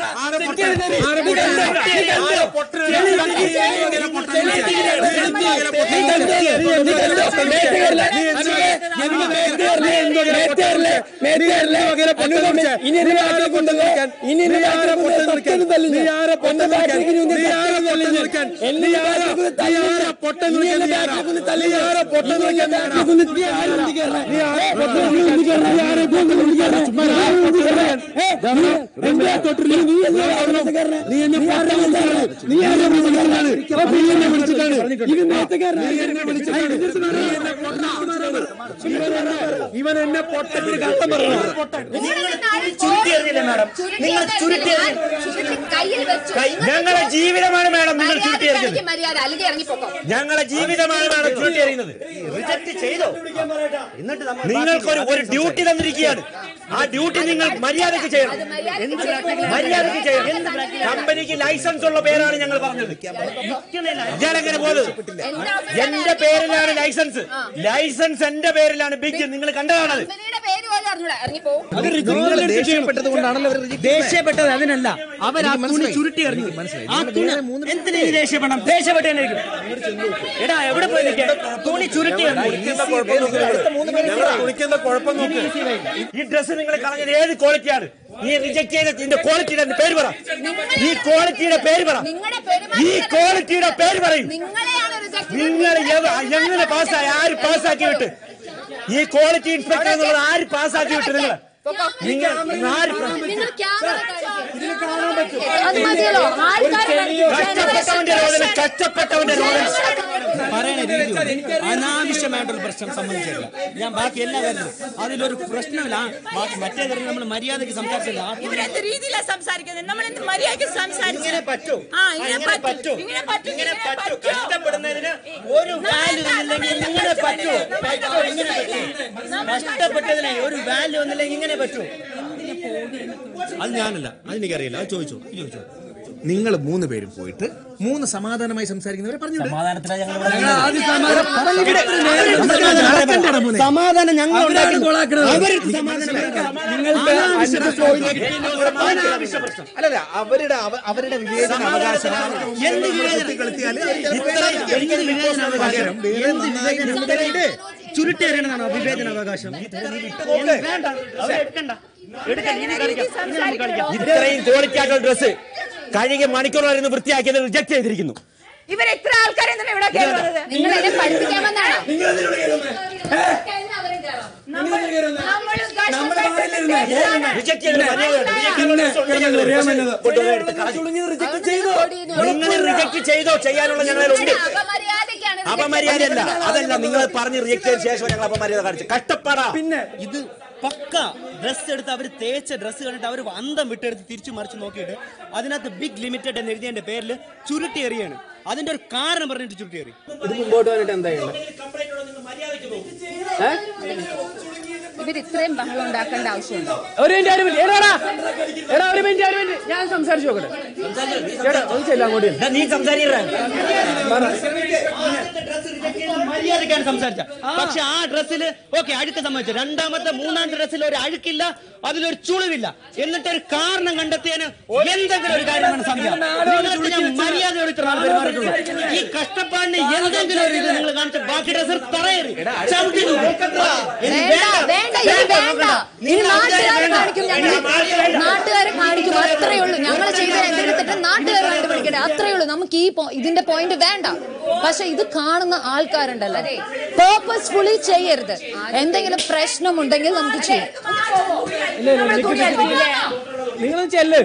M: ഇവൻ എന്നെ പൊട്ടത്തിൽ കള്ളം പറഞ്ഞു
N: ചുരുട്ടി എറിഞ്ഞില്ലേ മാഡം നിങ്ങൾ ചുരുട്ടി എറിഞ്ഞ
O: കയ്യിൽ വെച്ചു
N: കൈ- ഞങ്ങളെ ജീവിതമാണ് മാഡം നിങ്ങൾ ചുരുട്ടി എറിഞ്ഞത്
O: മര്യാദയ്ക്ക് മര്യാദ അല്ലെങ്കിൽ ഇറങ്ങിപ്പോക്കോ
N: ഞങ്ങളെ ജീവിതമാണ് മാഡം ചുരുട്ടി എറിയുന്നത്
P: റിജക്ട് ചെയ്തോ എന്നിട്ട് നമ്മൾ
N: നിങ്ങൾക്കൊരു ഒരു ഡ്യൂട്ടി തന്നിരിക്കുകയാണ് ആ ഡ്യൂട്ടി നിങ്ങൾ മര്യാദയ്ക്ക് ചെയ്യണം മര്യാദയ്ക്ക് ചെയ്യണം കമ്പനിക്ക് ലൈസൻസ് ഉള്ള പേരാണ് ഞങ്ങൾ പറഞ്ഞത് ഇയാളെങ്ങനെ പോകുന്നത് എന്റെ പേരിലാണ് ലൈസൻസ് ലൈസൻസ് എന്റെ പേരിലാണ് ബിഗ് നിങ്ങൾ കണ്ടതാണത്
O: കമ്പനിയുടെ പേര് പോലും അറിഞ്ഞൂടാ ഇറങ്ങിപ്പോ
M: ദേഷ്യപ്പെട്ടത് കൊണ്ടാണല്ലോ അവർ
P: ദേഷ്യപ്പെട്ടത് അതിനല്ല അവർ ആ തുണി ചുരുട്ടി എറിഞ്ഞു ആ തുണി എന്തിനാ ഈ ദേഷ്യപ്പെടണം ദേഷ്യപ്പെട്ടെന്നിരിക്കും എടാ എവിടെ പോയി നിൽക്കാൻ തുണി ചുരുട്ടി
K: കുളിക്കുന്ന കുഴപ്പം നോക്ക്
N: ഈ ഡ്രസ് നിങ്ങൾ കളഞ്ഞത് ഏത് ക്വാളിറ്റിയാണ് ഈ റിജക്ട് ചെയ്ത ഇതിന്റെ ക്വാളിറ്റിയുടെ പേര് പറ ഈ ക്വാളിറ്റിയുടെ പേര് പറ ഈ ക്വാളിറ്റിയുടെ പേര് പറയും നിങ്ങൾ എവ- എങ്ങനെ പാസ്സായി ആര് പാസ്സാക്കി വിട്ട് ഈ ക്വാളിറ്റി ഇൻസ്പെക്ടർ എന്നുള്ളത് ആര് പാസ്സാക്കി വിട്ട് നിങ്ങൾ നിങ്ങൾ ആര് പ്ര-
O: നിങ്ങൾ ക്യാമറ അത് മതിയല്ലോ ആൾക്കാർ
N: കഷ്ടപ്പെട്ടവന്റെ രോദന കഷ്ടപ്പെട്ടവന്റെ രോദന
P: പറയണ രീതി അനാവശ്യമായിട്ടൊരു പ്രശ്നം സംബന്ധിച്ചില്ല ഞാൻ ബാക്കി എല്ലാ കാര്യത്തിലും അതിലൊരു പ്രശ്നമില്ല ആ, ബാക്കി മറ്റേ കാര്യം നമ്മൾ മര്യാദയ്ക്ക് സംസാരിച്ചില്ല ആ തുണി-
D: ഇവരെന്ത് രീതിയിലാ സംസാരിക്കുന്നത് നമ്മൾ എന്ത് മര്യാദയ്ക്ക് സംസാരിച്ചു
P: ഇങ്ങനെ പറ്റൂ
D: ആ ഇങ്ങനെ
P: ഇങ്ങനെ
D: പറ്റും
P: പറ്റൂ
D: ഇങ്ങനെ പറ്റും
P: ഇങ്ങനെ
D: ഇങ്ങനെ
P: പറ്റൂ
D: പറ്റും
P: കഷ്ടപ്പെടുന്നതിന് ഒരു വാല്യൂ ഇല്ലെങ്കിൽ ഇങ്ങനെ പറ്റൂ പറ്റൂ ഇങ്ങനെ പറ്റൂ കഷ്ടപ്പെട്ടതിന് ഒരു വാല്യൂ ഒന്നില്ലെങ്കിൽ ഇങ്ങനെ പറ്റൂ
M: അത് ഞാനല്ല അതെനിക്കറിയില്ല അത് ചോദിച്ചോ ഇത് ചോദിച്ചോ നിങ്ങൾ മൂന്ന് പേരും പോയിട്ട് മൂന്ന് സമാധാനമായി സംസാരിക്കുന്നവരെ പറഞ്ഞു
P: സമാധാനം ഞങ്ങൾ ഉണ്ടാക്കി അവർക്ക്
M: അല്ലല്ല അവരുടെ അവ- അവരുടെ വിവേചന അവകാശം
P: എന്ത് വിവേചനം?
M: കളിത്തിയാല്
P: ഇത്ര- എന്ത് വിവേചനാവകാശം? എന്ത് വിവേചനം? ചുരുട്ടി എറിയണമെന്നാണോ വിവേചന അവകാശം വേണ്ട അവരെടുക്കണ്ട എടുക്കണ്ട ഇനി കളിക്കാം ഇനി നമുക്ക് കളിക്കാം
N: ഇത്രയും ക്വാളിറ്റി ആയിട്ടുള്ള ഡ്രസ് കഴുകി മണിക്കൂറായിരുന്നു വൃത്തിയാക്കിയത് റിജക്ട് ചെയ്തിരിക്കുന്നു
D: ഇവർ എത്ര ആൾക്കാരെ എന്തിനാ ഇവിടെ കയറുന്നത്
O: നിങ്ങൾ എന്നെ പഠിപ്പിക്കാമെന്നാണോ
N: റിജക്ട് ചെയ്തത് മര്യാദയാണ്. Reject ചെയ്തത് dress ഉണ്ട്. കൊണ്ടുപോയി എടുത്ത് കളഞ്ഞു. നിങ്ങൾ റിജക്ട് ചെയ്തോ ചെയ്യാനുള്ള ഞങ്ങളുണ്ട്
O: അപമര്യാദയ്ക്കാണ്
N: അപമര്യാദയല്ല അതല്ല നിങ്ങൾ പറഞ്ഞ് റിജക്ട് ചെയ്ത ശേഷം ഞങ്ങൾ അപമര്യാദ കാണിച്ചു കഷ്ടപ്പാടാ
P: പിന്നെ ഇത് പക്ക ഡ്രസ് എടുത്ത് അവർ തേച്ച ഡ്രസ്സ് കണ്ടിട്ട് അവർ അന്തം വിട്ടെടുത്ത് തിരിച്ചു മറിച്ച് നോക്കിയിട്ട് അതിനകത്ത് ബിഗ് ലിമിറ്റഡ് എന്ന് എഴുതിയതിന്റെ പേരിൽ ചുരുട്ടി എറിയാണ് അതിന്റെ ഒരു കാരണം പറഞ്ഞിട്ട് ചുരുട്ടി എറി
H: ഇത് മുമ്പോട്ട് വന്നിട്ട് എന്താ ചെയ്യണ്ടേ
O: ഇവർ ഇത്രയും ബഹളം ഉണ്ടാക്കേണ്ട ആവശ്യമുണ്ടോ
H: ഒരു മിനിറ്റ് ഒരു മിനിറ്റ് എടാ എടാ ഒരു മിനിറ്റ് ഒരു മിനിറ്റ് ഞാൻ സംസാരിച്ചു നോക്കട്ടെ ചേട്ടാ ഒന്ന് ചെല്ലാം അങ്ങോട്ട് ചെല്ല്.
N: നീ സംസാരിക്കണ്ട
P: ആദ്യത്തെ ഡ്രസ് റിജക്ട് ചെയ്ത് മര്യാദക്കാണ് സംസാരിച്ച പക്ഷെ ആ ഡ്രസ്സിൽ ഓക്കെ അഴുക്ക് സംബന്ധിച്ചു രണ്ടാമത്തെ മൂന്നാമത്തെ ഡ്രസ്സിൽ ഒരു അഴുക്കില്ല അതിലൊരു ചുളിവില്ല എന്നിട്ട് ഒരു കാരണം കണ്ടെത്തിയതിന് എന്തെങ്കിലും ഒരു കാര്യമാണ് സംഭവം നിങ്ങൾക്ക് ഞാൻ മര്യാദയോട് ഇത്ര നാൾ പെരുമാറിയിട്ടുള്ളൂ ഈ കഷ്ടപ്പാടിന് എന്തെങ്കിലും ഒരു ഇത് നിങ്ങൾ കാണിച്ച ബാക്കി ഡ്രസ്സ് തറയേറി ചവിട്ടി
G: വേണ്ട വേണ്ട ഇനി വേണ്ട ഇനി നാട്ടുകാരെ കാണിക്കും ഞങ്ങൾ നാട്ടുകാരെ കാണിക്കും അത്രേ ഉള്ളൂ ഞങ്ങൾ ചെയ്ത എന്തെങ്കിലും തെറ്റ് നാട്ടുകാർ കണ്ടുപിടിക്കട്ടെ അത്രേ ഉള്ളൂ നമുക്ക് ഈ പോ- ഇതിന്റെ പോയിന്റ് വേണ്ട പക്ഷെ ഇത് കാണുന്ന ആൾക്കാരുണ്ടല്ലോ പേർപ്പസ്ഫുള്ളി ചെയ്യരുത് എന്തെങ്കിലും പ്രശ്നമുണ്ടെങ്കിൽ നമുക്ക് ചെയ്യാം
H: നിങ്ങൾ ചെല്ല്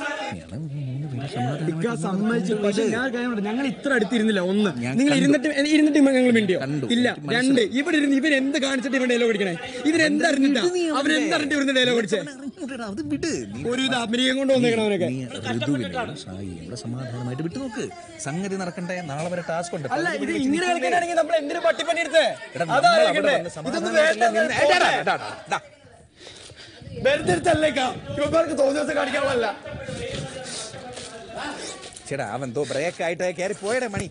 P: സമ്മതിച്ചു പക്ഷെ ഞാൻ ഒരു കാര്യം പറയട്ടെ, ഞങ്ങൾ ഇത്ര അടുത്തിരുന്നില്ല ഒന്ന് നിങ്ങൾ ഇരുന്നിട്ട് ഇരുന്നിട്ട് ഞങ്ങൾ മിണ്ടിയോ ഇല്ല രണ്ട് ഇവിടെ ഇരുന്ന് ഇവർ എന്ത് കാണിച്ചിട്ട് ഇവൻ ഡയലോഗ് അടിക്കണേ ഇവരെന്തറിഞ്ഞിട്ടാ അവരെന്തറിഞ്ഞിട്ട് ഇവിടുന്ന് ഡയലോഗ് അടിച്ചേ
M: അത് വിട്
P: ഒരു ഇത് അഭിനയം കൊണ്ട് വന്നേക്കണം അവനൊക്കെ
M: ഇവിടെ സമാധാനമായിട്ട് വിട്ടു നോക്ക് സംഗതി നടക്കണ്ടേ നാളെ വരെ ടാസ്ക് ഉണ്ട്
P: അല്ല ഇത് ഇങ്ങനെ കളിക്കാനാണെങ്കിൽ നമ്മൾ എന്തിനു പട്ടിപ്പണി എടുത്തേ
M: എടാ,
P: അതാ
M: നമ്മൾ അവിടെ
P: കളിക്കണ്ടേ?
M: വന്ന്
P: ഇതൊന്നും
M: സമാധാനമായിട്ടല്ലേ
P: വേണ്ട.
M: നിന്ന്- എടാ,
P: പോട്ടെ.
M: എടാ, എടാ, എടാ.
P: വെറുതെ എടുത്തല്ലേക്കാ ഇവർക്ക് തോന്നിയ ദിവസം കാണിക്കാനുള്ളതല്ല
M: ചേട്ടാ അവൻ തോ ബ്രേക്ക് ആയിട്ട് കയറി പോയടേ മണി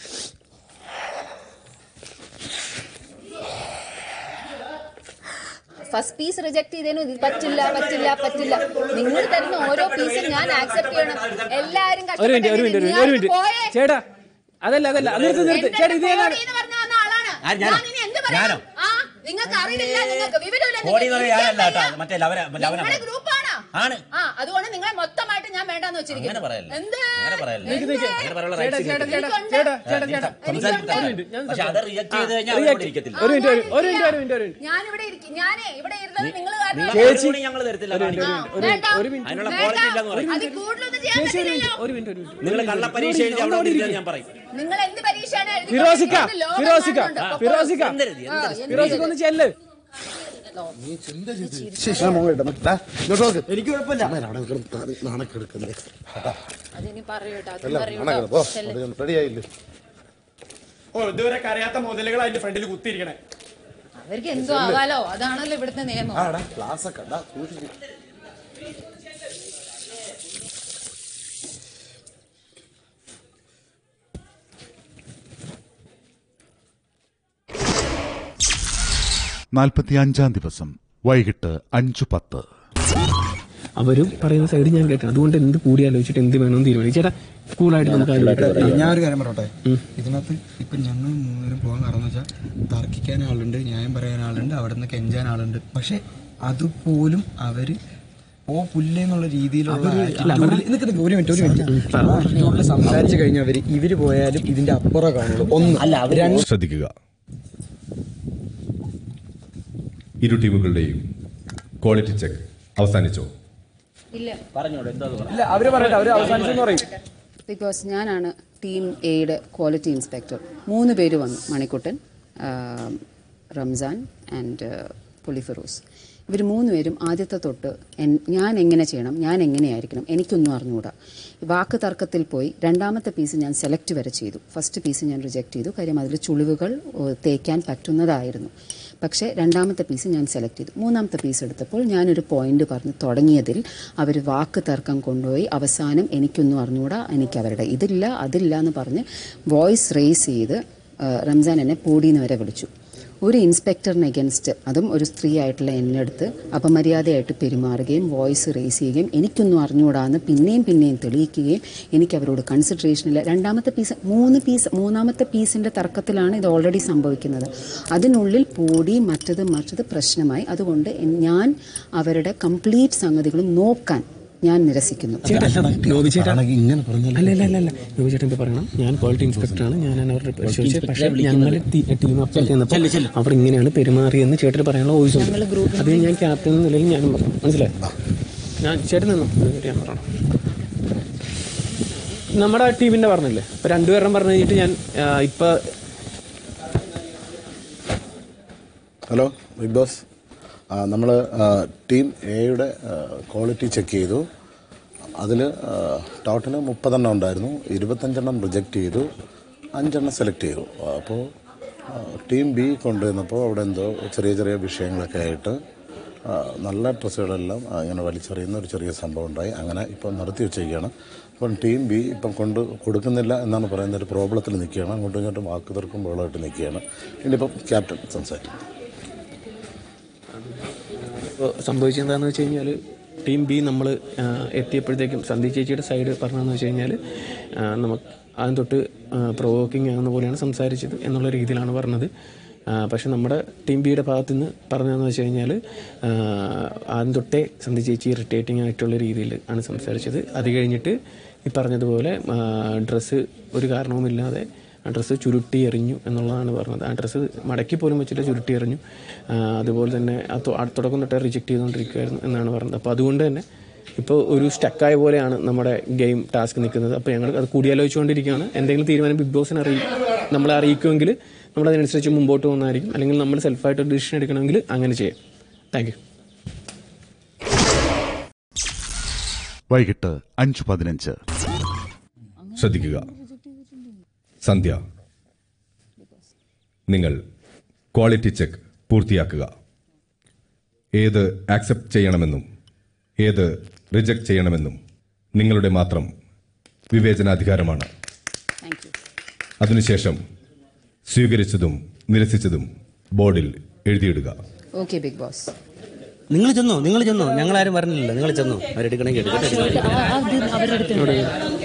G: ഫസ്റ്റ് പീസ് റിജക്ട് ചെയ്തതിന് ഇത് പറ്റില്ല പറ്റില്ല പറ്റില്ല നിങ്ങൾ തരുന്ന ഓരോ പീസും ഞാൻ ആക്സെപ്റ്റ് ചെയ്യണം എല്ലാരും
H: ഒരു മിനിറ്റ് ഒരു മിനിറ്റ് ഒരു മിനിറ്റ് ഒരു മിനിറ്റ് ചേട്ടാ അതല്ല അതല്ല നിർത്ത് നിർത്ത് ചേട്ടാ ഇത് ഏതാണ്
C: ആര് ഞാനോ? ഞാനോ?
G: നിങ്ങൾക്ക് അറിയില്ല നിങ്ങൾക്ക് വിവരമില്ല
C: കോടി എന്ന് പറഞ്ഞാൽ ഞാനല്ല കേട്ടോ മറ്റേ ലവന ലവന
G: നിങ്ങളുടെ ഗ്രൂപ്പാണ്
C: ആണ്
G: ആ അതുകൊണ്ട് നിങ്ങളെ മൊത്തമായിട്ട് ഞാൻ വേണ്ടാന്ന് വെച്ചിരിക്കുന്നു
C: അങ്ങനെ പറയല്ലേ
G: എന്ത്
C: അങ്ങനെ പറയല്ലേ
G: നിക്ക് നിക്ക്.
C: അങ്ങനെ പറയാനുള്ള
G: ചേട്ടാ,
C: rights
G: ചേട്ടാ,
C: ഇല്ല.
G: ചേട്ടാ, ചേട്ടാ,
C: ആ,
G: ചേട്ടാ,
C: നീ
G: ചേട്ടാ,
C: സംസാരിക്കട്ടെ.
G: ഒരു മിനിറ്റ്, ഞാൻ
C: പക്ഷെ അത് റിജക്ട് ചെയ്ത് കഴിഞ്ഞാൽ
H: ആ,
C: അവിടെ
H: react.
C: ഇരിക്കത്തില്ല
H: ഒരു മിനിറ്റ് ഒരു- ഒരു മിനിറ്റ് ഒരു മിനിറ്റ് ഒരു മിനിറ്റ്
G: ഞാൻ ഇവിടെ ഇരിക്കും ഞാനേ ഇവിടെ ഇരുന്നത് നിങ്ങൾ കാരണം
H: ചേച്ചി
C: ഞങ്ങൾ തരത്തില്ല
H: ഒരു മിനിറ്റ്, ഒരു മിനിറ്റ്, ഒരു മിനിറ്റ്
C: അതിനുള്ള ക്വാളിറ്റി ഇല്ലെന്ന് പറയും
G: അത് കൂടുതലൊന്നും ചെയ്യാൻ
H: ചേച്ചി ഒരു
G: പറ്റില്ലല്ലോ
H: മിനിറ്റ് ഒരു മിനിറ്റ് ഒരു മിനിറ്റ്
C: നിങ്ങൾ കള്ള പരീക്ഷ എഴുതി അവിടെ വന്നിരിക്കാൻ ഞാൻ പറയും
G: നിങ്ങൾ എന്ത് പരീക്ഷയാണ് എഴുതി
H: ഫിറോസിക്ക
G: കൊടുത്തിരിക്കുന്നത്? ലോകം
H: ഫിറോസിക്ക
G: കാണുന്നുണ്ട്.
H: ഫിറോസിക്ക
C: എന്തെഴുതി,
G: ആ, എന്ത്
H: ഫിറോസിക്ക ഒന്ന് ചെല്ല്
P: എനിക്ക് കുഴപ്പമില്ല
B: നാണക്കെടുക്കല്ലേ
G: അതിനി പറയൂട്ടോ അത്
B: അല്ല
G: പറയൂട്ടോ
B: നാണക്കെടു പോ
G: ചെല്ല്.
B: റെഡിയായില്ലേ
P: ഓ ഇതുവരെ കരയാത്ത മുതലുകൾ അതിന്റെ ഫ്രണ്ടിൽ കുത്തിയിരിക്കണേ
G: അവർക്ക് എന്തോ ആവാലോ അതാണല്ലോ ഇവിടുത്തെ നിയമം
B: ക്ലാസ് ഒക്കെ ഉണ്ടാ സൂക്ഷിച്ച്
A: നാൽപ്പത്തി അഞ്ചാം ദിവസം വൈകിട്ട് അഞ്ചു പത്ത്
H: അവരും പറയുന്ന സൈഡ് ഞാൻ കേട്ടു അതുകൊണ്ട് എന്ത് കൂടി ആലോചിച്ചിട്ട് എന്ത് വേണമെന്ന് തീരുമാനിച്ചു ചേട്ടാ കൂളായിട്ട് നമുക്ക് ആലോചിക്കാം
Q: ഞാനൊരു കാര്യം പറയട്ടെ ഇതിനകത്ത് ഇപ്പൊ ഞങ്ങൾ മൂന്നുപേരും പോകാൻ കാരണം വെച്ചാൽ തർക്കിക്കാൻ ആളുണ്ട് ന്യായം പറയാൻ ആളുണ്ട് അവിടെ നിന്ന് കെഞ്ചാൻ ആളുണ്ട് പക്ഷെ അതുപോലും അവര് ഓ പുല്ല് എന്നുള്ള രീതിയിലുള്ള attitude ല് നിക്ക് നിക്ക് ഒരു മിനിറ്റ് ഒരു മിനിറ്റ് ആ attitude ല് സംസാരിച്ചു കഴിഞ്ഞവര് ഇവര് പോയാലും ഇതിന്റെ അപ്പുറം കാണുള്ളൂ ഒന്ന് അല്ല രണ്ട്
J: ശ്രദ്ധിക്കുക ഇരു ടീമുകളുടെയും ക്വാളിറ്റി ചെക്ക് അവസാനിച്ചോ
G: ഇല്ല
C: പറഞ്ഞോളൂ എന്താ അത് പറ
H: ഇല്ല അവര് പറയട്ടെ അവര് അവസാനിച്ചെന്ന് പറയും
O: ബിക്കോസ് ഞാനാണ് ടീം എയുടെ ക്വാളിറ്റി ഇൻസ്പെക്ടർ മൂന്ന് പേര് വന്നു മണിക്കുട്ടൻ ആ, റംസാൻ ആൻഡ് പുലി ഫിറോസ് ഇവർ മൂന്ന് പേരും ആദ്യത്തെ തൊട്ട് എൻ- ഞാൻ എങ്ങനെ ചെയ്യണം ഞാൻ എങ്ങനെയായിരിക്കണം എനിക്കൊന്നും അറിഞ്ഞുകൂടാ വാക്ക് തർക്കത്തിൽ പോയി രണ്ടാമത്തെ പീസ് ഞാൻ സെലക്ട് വരെ ചെയ്തു ഫസ്റ്റ് പീസ് ഞാൻ റിജക്ട് ചെയ്തു കാര്യം അതിൽ ചുളിവുകൾ ഓ, തേക്കാൻ പറ്റുന്നതായിരുന്നു പക്ഷേ രണ്ടാമത്തെ പീസ് ഞാൻ സെലക്ട് ചെയ്തു മൂന്നാമത്തെ പീസ് എടുത്തപ്പോൾ ഞാനൊരു പോയിന്റ് പറഞ്ഞ് തുടങ്ങിയതിൽ അവർ വാക്ക് തർക്കം കൊണ്ടുപോയി അവസാനം എനിക്കൊന്നും അറിഞ്ഞുകൂടാ എനിക്ക് അവരുടെ ഇതില്ല അതില്ല എന്ന് പറഞ്ഞ് വോയിസ് റേസ് ചെയ്ത് ആ, റംസാൻ എന്നെ പോടീന്ന് വരെ വിളിച്ചു ഒരു ഇൻസ്പെക്ടറിന് എഗൻസ്റ്റ് അതും ഒരു സ്ത്രീ ആയിട്ടുള്ള എന്നെ അടുത്ത് അപമര്യാദയായിട്ട് പെരുമാറുകയും വോയിസ് റേസ് ചെയ്യുകയും എനിക്കൊന്നും അറിഞ്ഞുകൂടാന്ന് പിന്നെയും പിന്നെയും തെളിയിക്കുകയും എനിക്ക് അവരോട് കൺസിഡറേഷൻ ഇല്ല രണ്ടാമത്തെ പീസ് മൂന്ന് പീസ് മൂന്നാമത്തെ പീസിൻ്റെ തർക്കത്തിലാണ് ഇത് ഓൾറെഡി സംഭവിക്കുന്നത് അതിനുള്ളിൽ പോടി മറ്റത് മറ്റത് പ്രശ്നമായി അതുകൊണ്ട് എൻ- ഞാൻ അവരുടെ കംപ്ലീറ്റ് സംഗതികളും നോക്കാൻ ഞാൻ നിരസിക്കുന്നു
H: നോബി ചേട്ടാ
Q: ഇങ്ങനെ പറഞ്ഞാൽ
H: അല്ല അല്ല അല്ല അല്ല നോബി ചേട്ടൻ ഇപ്പൊ പറയണം ഞാൻ ക്വാളിറ്റി ഇൻസ്പെക്ടറാണ് ഞാനാണ് അവരുടെ പരിശോധിച്ചത് പക്ഷേ ഞങ്ങൾ ടീം അപ്ഡേറ്റ് ചെയ്യുന്നപ്പോൾ അവർ ഇങ്ങനെയാണ് പെരുമാറിയെന്ന് ചേട്ടന് പറയാനുള്ള വോയിസ് ഉണ്ട് അത് ഞാൻ ക്യാപ്റ്റൻ എന്ന നിലയിൽ ഞാനും പറഞ്ഞു മനസ്സിലായി ഞാൻ ചേട്ടൻ നിന്നു ഒരു കാര്യം ഞാൻ പറയണം നമ്മുടെ ടീമിന്റെ പറഞ്ഞില്ലേ ഇപ്പൊ രണ്ടുപേരും പറഞ്ഞു കഴിഞ്ഞിട്ട് ഞാൻ ആ, ഇപ്പൊ
B: ഹലോ ബിഗ് ബോസ് നമ്മൾ ടീം എയുടെ ക്വാളിറ്റി ചെക്ക് ചെയ്തു അതിൽ ടോട്ടൽ മുപ്പതെണ്ണം ഉണ്ടായിരുന്നു ഇരുപത്തഞ്ചെണ്ണം റിജക്റ്റ് ചെയ്തു അഞ്ചെണ്ണം സെലക്ട് ചെയ്തു അപ്പോൾ ടീം ബി കൊണ്ടുവന്നപ്പോൾ അവിടെ എന്തോ ചെറിയ ചെറിയ വിഷയങ്ങളൊക്കെ ആയിട്ട്
R: ആ, നല്ല ഡ്രസ്സുകളെല്ലാം ആ, ഇങ്ങനെ വലിച്ചെറിയുന്ന ഒരു ചെറിയ സംഭവം ഉണ്ടായി അങ്ങനെ ഇപ്പം നിർത്തി വെച്ചിരിക്കുകയാണ് ഇപ്പം ടീം ബി ഇപ്പം കൊണ്ട് കൊടുക്കുന്നില്ല എന്നാണ് പറയുന്ന ഒരു പ്രോബ്ലത്തിൽ നിൽക്കുകയാണ് അങ്ങോട്ടും ഇങ്ങോട്ടും വാക്ക് തീർക്കും ബഹളമായിട്ട് നിൽക്കുകയാണ് ഇനിയിപ്പം ക്യാപ്റ്റൻ സംസാരിക്കും
H: ഇപ്പോൾ സംഭവിച്ചെന്താണെന്ന് വെച്ച് കഴിഞ്ഞാൽ ടീം ബി നമ്മൾ എത്തിയപ്പോഴത്തേക്കും സന്ധി ചേച്ചിയുടെ സൈഡ് പറഞ്ഞതെന്ന് വെച്ച് കഴിഞ്ഞാൽ നമുക്ക് ആദ്യം തൊട്ട് പ്രൊവോക്കിംഗ് ആകുന്ന പോലെയാണ് സംസാരിച്ചത് എന്നുള്ള രീതിയിലാണ് പറഞ്ഞത് ആ, പക്ഷെ നമ്മുടെ ടീം ബിയുടെ ഭാഗത്തു നിന്ന് പറഞ്ഞതെന്ന് വെച്ച് കഴിഞ്ഞാൽ ആദ്യം തൊട്ടേ സന്ധി ചേച്ചി ഇറിറ്റേറ്റിംഗ് ആയിട്ടുള്ള രീതിയിൽ ആണ് സംസാരിച്ചത് അത് കഴിഞ്ഞിട്ട് ഈ പറഞ്ഞതുപോലെ ഡ്രസ്സ് ഒരു കാരണവുമില്ലാതെ ആ ഡ്രസ്സ് ചുരുട്ടി എറിഞ്ഞു എന്നുള്ളതാണ് പറഞ്ഞത് ആ ഡ്രസ്സ് മടക്കി പോലും വെച്ചിട്ട് ചുരുട്ടി എറിഞ്ഞു ആ, അതുപോലെ തന്നെ ആ തൊ- ആ തുടക്കം തൊട്ടേ റിജക്റ്റ് ചെയ്തുകൊണ്ടിരിക്കുകയായിരുന്നു എന്നാണ് പറഞ്ഞത് അപ്പോൾ അതുകൊണ്ട് തന്നെ ഇപ്പോൾ ഒരു സ്റ്റക്കായ പോലെയാണ് നമ്മുടെ ഗെയിം ടാസ്ക് നിൽക്കുന്നത് അപ്പോൾ ഞങ്ങൾ അത് കൂടിയാലോചിച്ചുകൊണ്ടിരിക്കുകയാണ് എന്തെങ്കിലും തീരുമാനം ബിഗ് ബോസിനെ അറിയി നമ്മളെ അറിയിക്കുമെങ്കിൽ നമ്മൾ അതിനനുസരിച്ച് മുമ്പോട്ട് പോകുന്നതായിരിക്കും അല്ലെങ്കിൽ നമ്മൾ സെൽഫായിട്ട് ഒരു ഡിസിഷൻ എടുക്കണമെങ്കിൽ അങ്ങനെ ചെയ്യാം താങ്ക് യു
A: വൈകിട്ട് അഞ്ച് പതിനഞ്ച്
J: ശ്രദ്ധിക്കുക സന്ധ്യ നിങ്ങൾ ക്വാളിറ്റി ചെക്ക് പൂർത്തിയാക്കുക ഏത് ആക്സെപ്റ്റ് ചെയ്യണമെന്നും ഏത് റിജക്റ്റ് ചെയ്യണമെന്നും നിങ്ങളുടെ മാത്രം വിവേചനാധികാരമാണ് അതിനുശേഷം സ്വീകരിച്ചതും നിരസിച്ചതും ബോർഡിൽ എഴുതിയിടുക
O: ഓക്കെ ബിഗ് ബോസ്
N: നിങ്ങൾ ചെന്നോ നിങ്ങൾ ചെന്നോ ഞങ്ങൾ ആരും പറഞ്ഞില്ല നിങ്ങൾ ചെന്നോ അവരെടുക്കണമെങ്കിൽ എടുക്കട്ടെ എടുക്കട്ടെ.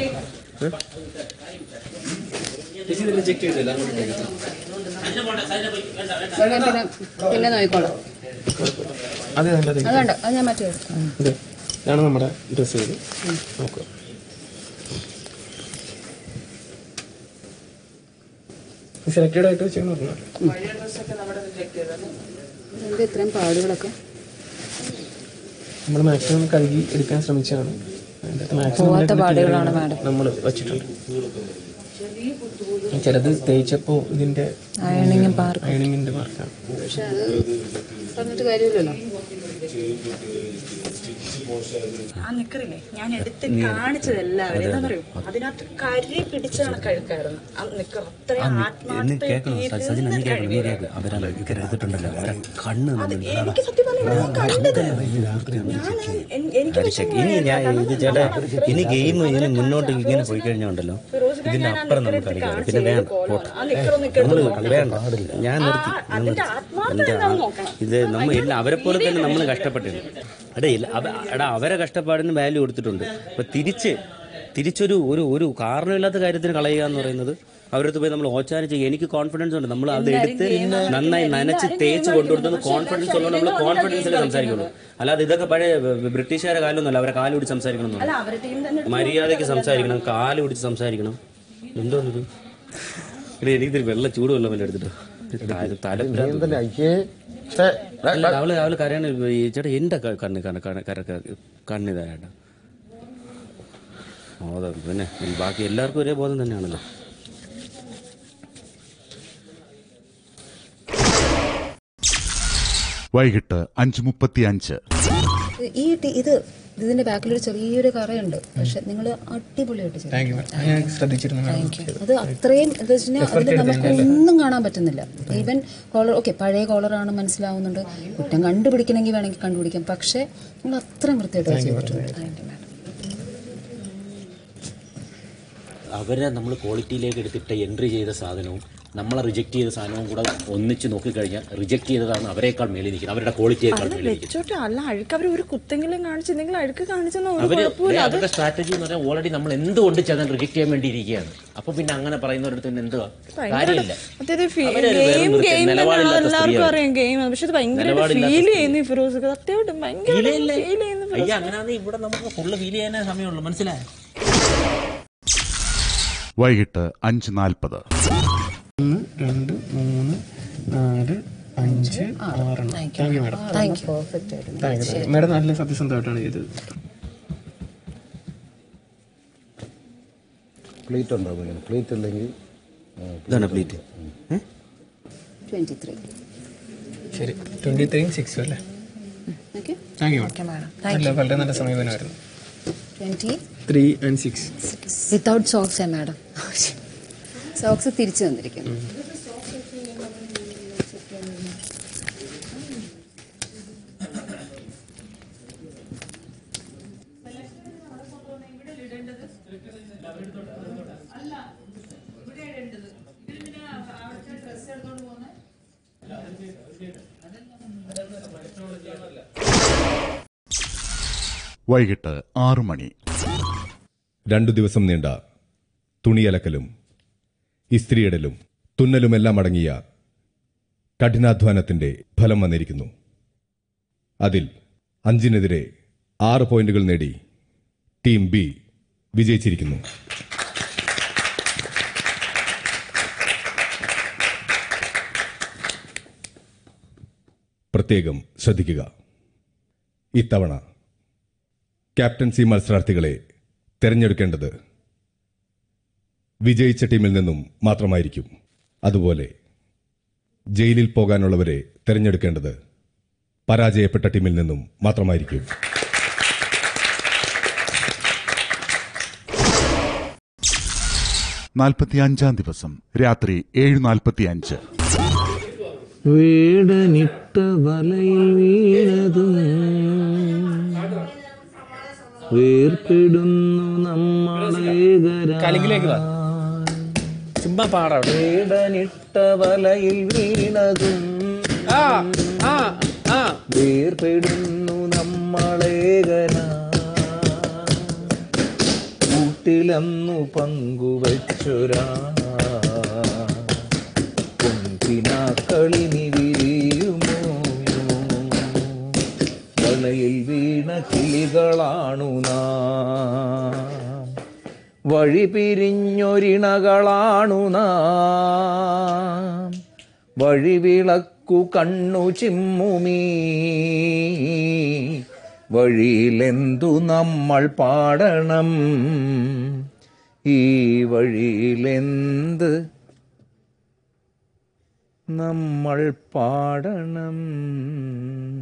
H: റിജക്ട് ചെയ്തില്ല
O: പിന്നെ പിന്നെ നോക്കിക്കോളാം
H: അതെ നല്ലത്
O: അത് വേണ്ട അത് ഞാൻ മറ്റേ
H: ഇത് ഇതാണ് നമ്മുടെ ഡ്രസ്സ് ചെയ്ത് നോക്കുക സെലക്റ്റഡ് ആയിട്ട് ചെയ്യണം പറഞ്ഞാൽ
O: എന്താ ഇത്രയും പാടുകളൊക്കെ
H: നമ്മൾ മാക്സിമം കഴുകി എടുക്കാൻ ശ്രമിച്ചാണ്
O: പോവാത്ത പാടുകളാണ് മാഡം.
H: നമ്മൾ വച്ചിട്ടുണ്ട് ചിലത് തേച്ചപ്പോ ഇതിന്റെ
O: അയണിങ്ങും പാർക്കും.
H: അയണിങ്ങിന്റെ മാർക്കാണ്
O: പക്ഷെ അത് പറഞ്ഞിട്ട് കാര്യമില്ലല്ലോ
D: ആ നിക്കറില്ലേ ഞാൻ എടുത്ത് കാണിച്ചത് എല്ലാവരും എന്താ പറയൂ അതിനകത്ത് കരി പിടിച്ച കണക്കഴുക്കായിരുന്നു ആ നിക്കർ അത്രയും
N: എന്ന് കേൾക്കണം സ- സജിന നീ കേൾക്കണം നീ കേൾക്ക് അവരാ ഇക്കരെ എടുത്തിട്ടുണ്ടല്ലോ അവരെ കണ്ണ് നമ്മൾ
D: എനിക്ക് സത്യം പറഞ്ഞാൽ ഞാൻ കണ്ടത് എൻ- എനിക്ക്
N: അരിശ- ഇനി ഞാൻ ഇത് ചേട്ടാ ഇനി ഗെയിം ഇങ്ങനെ മുന്നോട്ട് ഇങ്ങനെ പോയി കഴിഞ്ഞുണ്ടല്ലോ ഇതിന്റെ അപ്പുറം നമുക്ക് കളിക്കാം പിന്നെ വേണ്ട പോട്ടെ നമ്മള് വേണ്ട ഞാൻ നിർത്തി ഞാൻ നിർത്തി എന്റെ ആ- ഇത് നമ്മ എല്ലാം അവരെ പോലെ തന്നെ നമ്മൾ കഷ്ടപ്പെട്ടിട്ടുണ്ട് എടാ ഇല്ല അവ- എടാ അവരെ കഷ്ടപ്പാടിന് വാല്യൂ കൊടുത്തിട്ടുണ്ട് അപ്പൊ തിരിച്ച് തിരിച്ചൊരു ഒരു ഒരു കാരണമില്ലാത്ത കാര്യത്തിന് കളയുക എന്ന് പറയുന്നത് അവരടുത്ത് പോയി നമ്മൾ ഓച്ചാരം ചെയ്യുക എനിക്ക് കോൺഫിഡൻസ് ഉണ്ട് നമ്മൾ അത് എടുത്ത് നന്നായി നനച്ച് തേച്ച് കൊണ്ടുകൊടുത്തത് കോൺഫിഡൻസ് ഉള്ളത് നമ്മൾ കോൺഫിഡൻസിൽ സംസാരിക്കുള്ളൂ അല്ലാതെ ഇതൊക്കെ പഴയ ബ്രിട്ടീഷുകാരെ കാലമൊന്നുമല്ല അവരെ കാല് പിടിച്ച് സംസാരിക്കണം
D: അല്ല
N: എന്നല്ല
D: അവരുടെ ടീം തന്നെ
N: മര്യാദയ്ക്ക് സംസാരിക്കണം കാല് പിടിച്ച് സംസാരിക്കണം എന്തോന്നിത് എടീ, എനിക്കിതിരി വെള്ള ചൂട് വെള്ളം വല്ല എടുത്തിട്ട് തല- തല അല്ല, അവള് അവള് കരയാണ് ഈ ചേട്ടാ എന്റെ ക- കണ്ണ് കണ്ണ് കണ്ണ് കര കണ്ണിതാ ചേട്ടാ ബോധം പിന്നെ ബാക്കി എല്ലാവർക്കും ഒരേ ബോധം തന്നെയാണല്ലോ
A: വൈകിട്ട് അഞ്ച് മുപ്പത്തി അഞ്ച്
O: ഈ ടി- ഇത് ഇതിന്റെ ബാക്കിലൊരു ചെറിയൊരു കറയുണ്ട് പക്ഷെ നിങ്ങൾ അടിപൊളിയായിട്ട് ചെയ്തു.
H: താങ്ക് യു ഞാൻ ശ്രദ്ധിച്ചിരുന്നു madam.
O: Thank you. അത് അത്രയും എന്താ വെച്ച് കഴിഞ്ഞാൽ അതിൽ നമുക്ക് ഒന്നും കാണാൻ പറ്റുന്നില്ല ഈവൻ കോളർ ഓക്കെ പഴയ കോളറാണ് മനസ്സിലാവുന്നുണ്ട് കുറ്റം കണ്ടുപിടിക്കണമെങ്കിൽ വേണമെങ്കിൽ കണ്ടുപിടിക്കാം പക്ഷേ നിങ്ങൾ അത്രയും വൃത്തിയായിട്ട് അത് ചെയ്തിട്ടുണ്ട് Thank you, madam.
C: അവരെ നമ്മൾ ക്വാളിറ്റിയിലേക്ക് എടുത്തിട്ട് എൻട്രി ചെയ്ത സാധനവും നമ്മളെ റിജക്ട് ചെയ്ത സാധനവും കൂടെ ഒന്നിച്ച് നോക്കിക്കഴിഞ്ഞാൽ റിജക്ട് ചെയ്തതാണ് അവരെക്കാൾ മേളിൽ നിൽക്കുന്നത് അവരുടെ ക്വാളിറ്റിയേക്കാൾ മേളിൽ നിൽക്കുന്നത്
D: വെച്ചോട്ടെ അല്ല അഴുക്ക് അവർ ഒരു കുത്തെങ്കിലും കാണിച്ച് നിങ്ങൾ അഴുക്ക് കാണിച്ചെന്നോ ഒരു
C: അവര്
D: കുഴപ്പമില്ല അത്
C: അവരുടെ സ്ട്രാറ്റജി എന്ന് പറഞ്ഞാൽ ഓൾറെഡി നമ്മൾ എന്തുകൊണ്ട് ചെയ്താൽ റിജക്ട് ചെയ്യാൻ വേണ്ടി ഇരിക്കുകയാണ് അപ്പൊ പിന്നെ അങ്ങനെ പറയുന്നവരുടെ പിന്നെ എന്തുവാ കാര്യമില്ല
D: അതായത്
C: അവരൊരു വെറും
D: ഗെയിം
C: വൃത്തി-
D: ഗെയിം
C: നിലപാടില്ലാത്ത
D: എല്ലാവർക്കും
C: സ്ത്രീയാണ്.
D: അറിയാം ഗെയിം പക്ഷെ ഇത് ഭയങ്കര
C: നിലപാടില്ലാത്ത
D: ഫീൽ
C: സ്ത്രീ.
D: ചെയ്യുന്നു ഈ ഫിറോസ് സത്യമായിട്ടും ഭയങ്കര
C: Feel ചെയ്യില്ലേ?
D: ഫീൽ ചെയ്യുന്നു
C: അയ്യ
D: ഫിറോസ്
C: അങ്ങനെയാണെങ്കിൽ ഇവിടെ നമുക്ക് ഫുള്ള് ഫീൽ ചെയ്യാനേ സമയമുള്ളൂ മനസ്സിലായോ
A: വൈകിട്ട് അഞ്ച് നാൽപ്പത്
H: ഒന്ന് രണ്ട് മൂന്ന് നാല് അഞ്ച് ആറെണ്ണം thank you madam
O: Thank you. Perfect ആയിരുന്നു.
H: താങ്ക് യു മാഡം നല്ല സത്യസന്ധമായിട്ടാണ് ചെയ്തത്
R: പ്ലേറ്റ് ഉണ്ടാവും ഇങ്ങനെ പ്ലേറ്റ് അല്ലെങ്കിൽ
N: ഇതാണ് പ്ലേറ്റ്
O: 23.
H: ശരി ട്വന്റി ത്രീ സിക്സ് അല്ലേ
O: Okay?
H: Thank you
O: Okay,
H: madam
O: madam. Thank
H: നല്ല
O: you.
H: വളരെ നല്ല സമീപനമായിരുന്നു
O: 20.
H: Three and six
O: without socks madam socks തിരിച്ചു തന്നിരിക്കുന്നു
A: വൈകിട്ട് ആറു മണി
J: രണ്ടു ദിവസം നീണ്ട തുണിയലക്കലും ഇസ്ത്രിയിടലും തുന്നലുമെല്ലാം അടങ്ങിയ കഠിനാധ്വാനത്തിന്റെ ഫലം വന്നിരിക്കുന്നു അതിൽ അഞ്ചിനെതിരെ ആറ് പോയിന്റുകൾ നേടി ടീം ബി വിജയിച്ചിരിക്കുന്നു പ്രത്യേകം ശ്രദ്ധിക്കുക ഇത്തവണ ക്യാപ്റ്റൻസി മത്സരാർത്ഥികളെ തിരഞ്ഞെടുക്കേണ്ടത് വിജയിച്ച ടീമിൽ നിന്നും മാത്രമായിരിക്കും അതുപോലെ ജയിലിൽ പോകാനുള്ളവരെ തിരഞ്ഞെടുക്കേണ്ടത് പരാജയപ്പെട്ട ടീമിൽ നിന്നും മാത്രമായിരിക്കും
A: നാൽപ്പത്തിയഞ്ചാം ദിവസം രാത്രി ഏഴ് നാൽപ്പത്തിയഞ്ച്
L: വീടനിട്ട വലയിൽ വീണതും വേർപ്പെടുന്നു
H: കലിങ്കിലേക്ക് വാ. ചുമ്മാ പാടാ
L: വീടനിട്ട വലയിൽ വീണതും വേർപ്പെടുന്നു നമ്മളേകന കൂട്ടിലന്നു പങ്കുവച്ചൊരാ പൊൻപിനാക്കളിനി വിരിയുമോ വലയിൽ വീണ കിളികളാണു നാം വഴി പിരിഞ്ഞൊരിണകളാണു നാം വഴിവിളക്കു കണ്ണു ചിമ്മുമീ വഴിയിലെന്തു നമ്മൾ പാടണം ഈ വഴിയിലെന്ത് നമ്മൾ പാടണം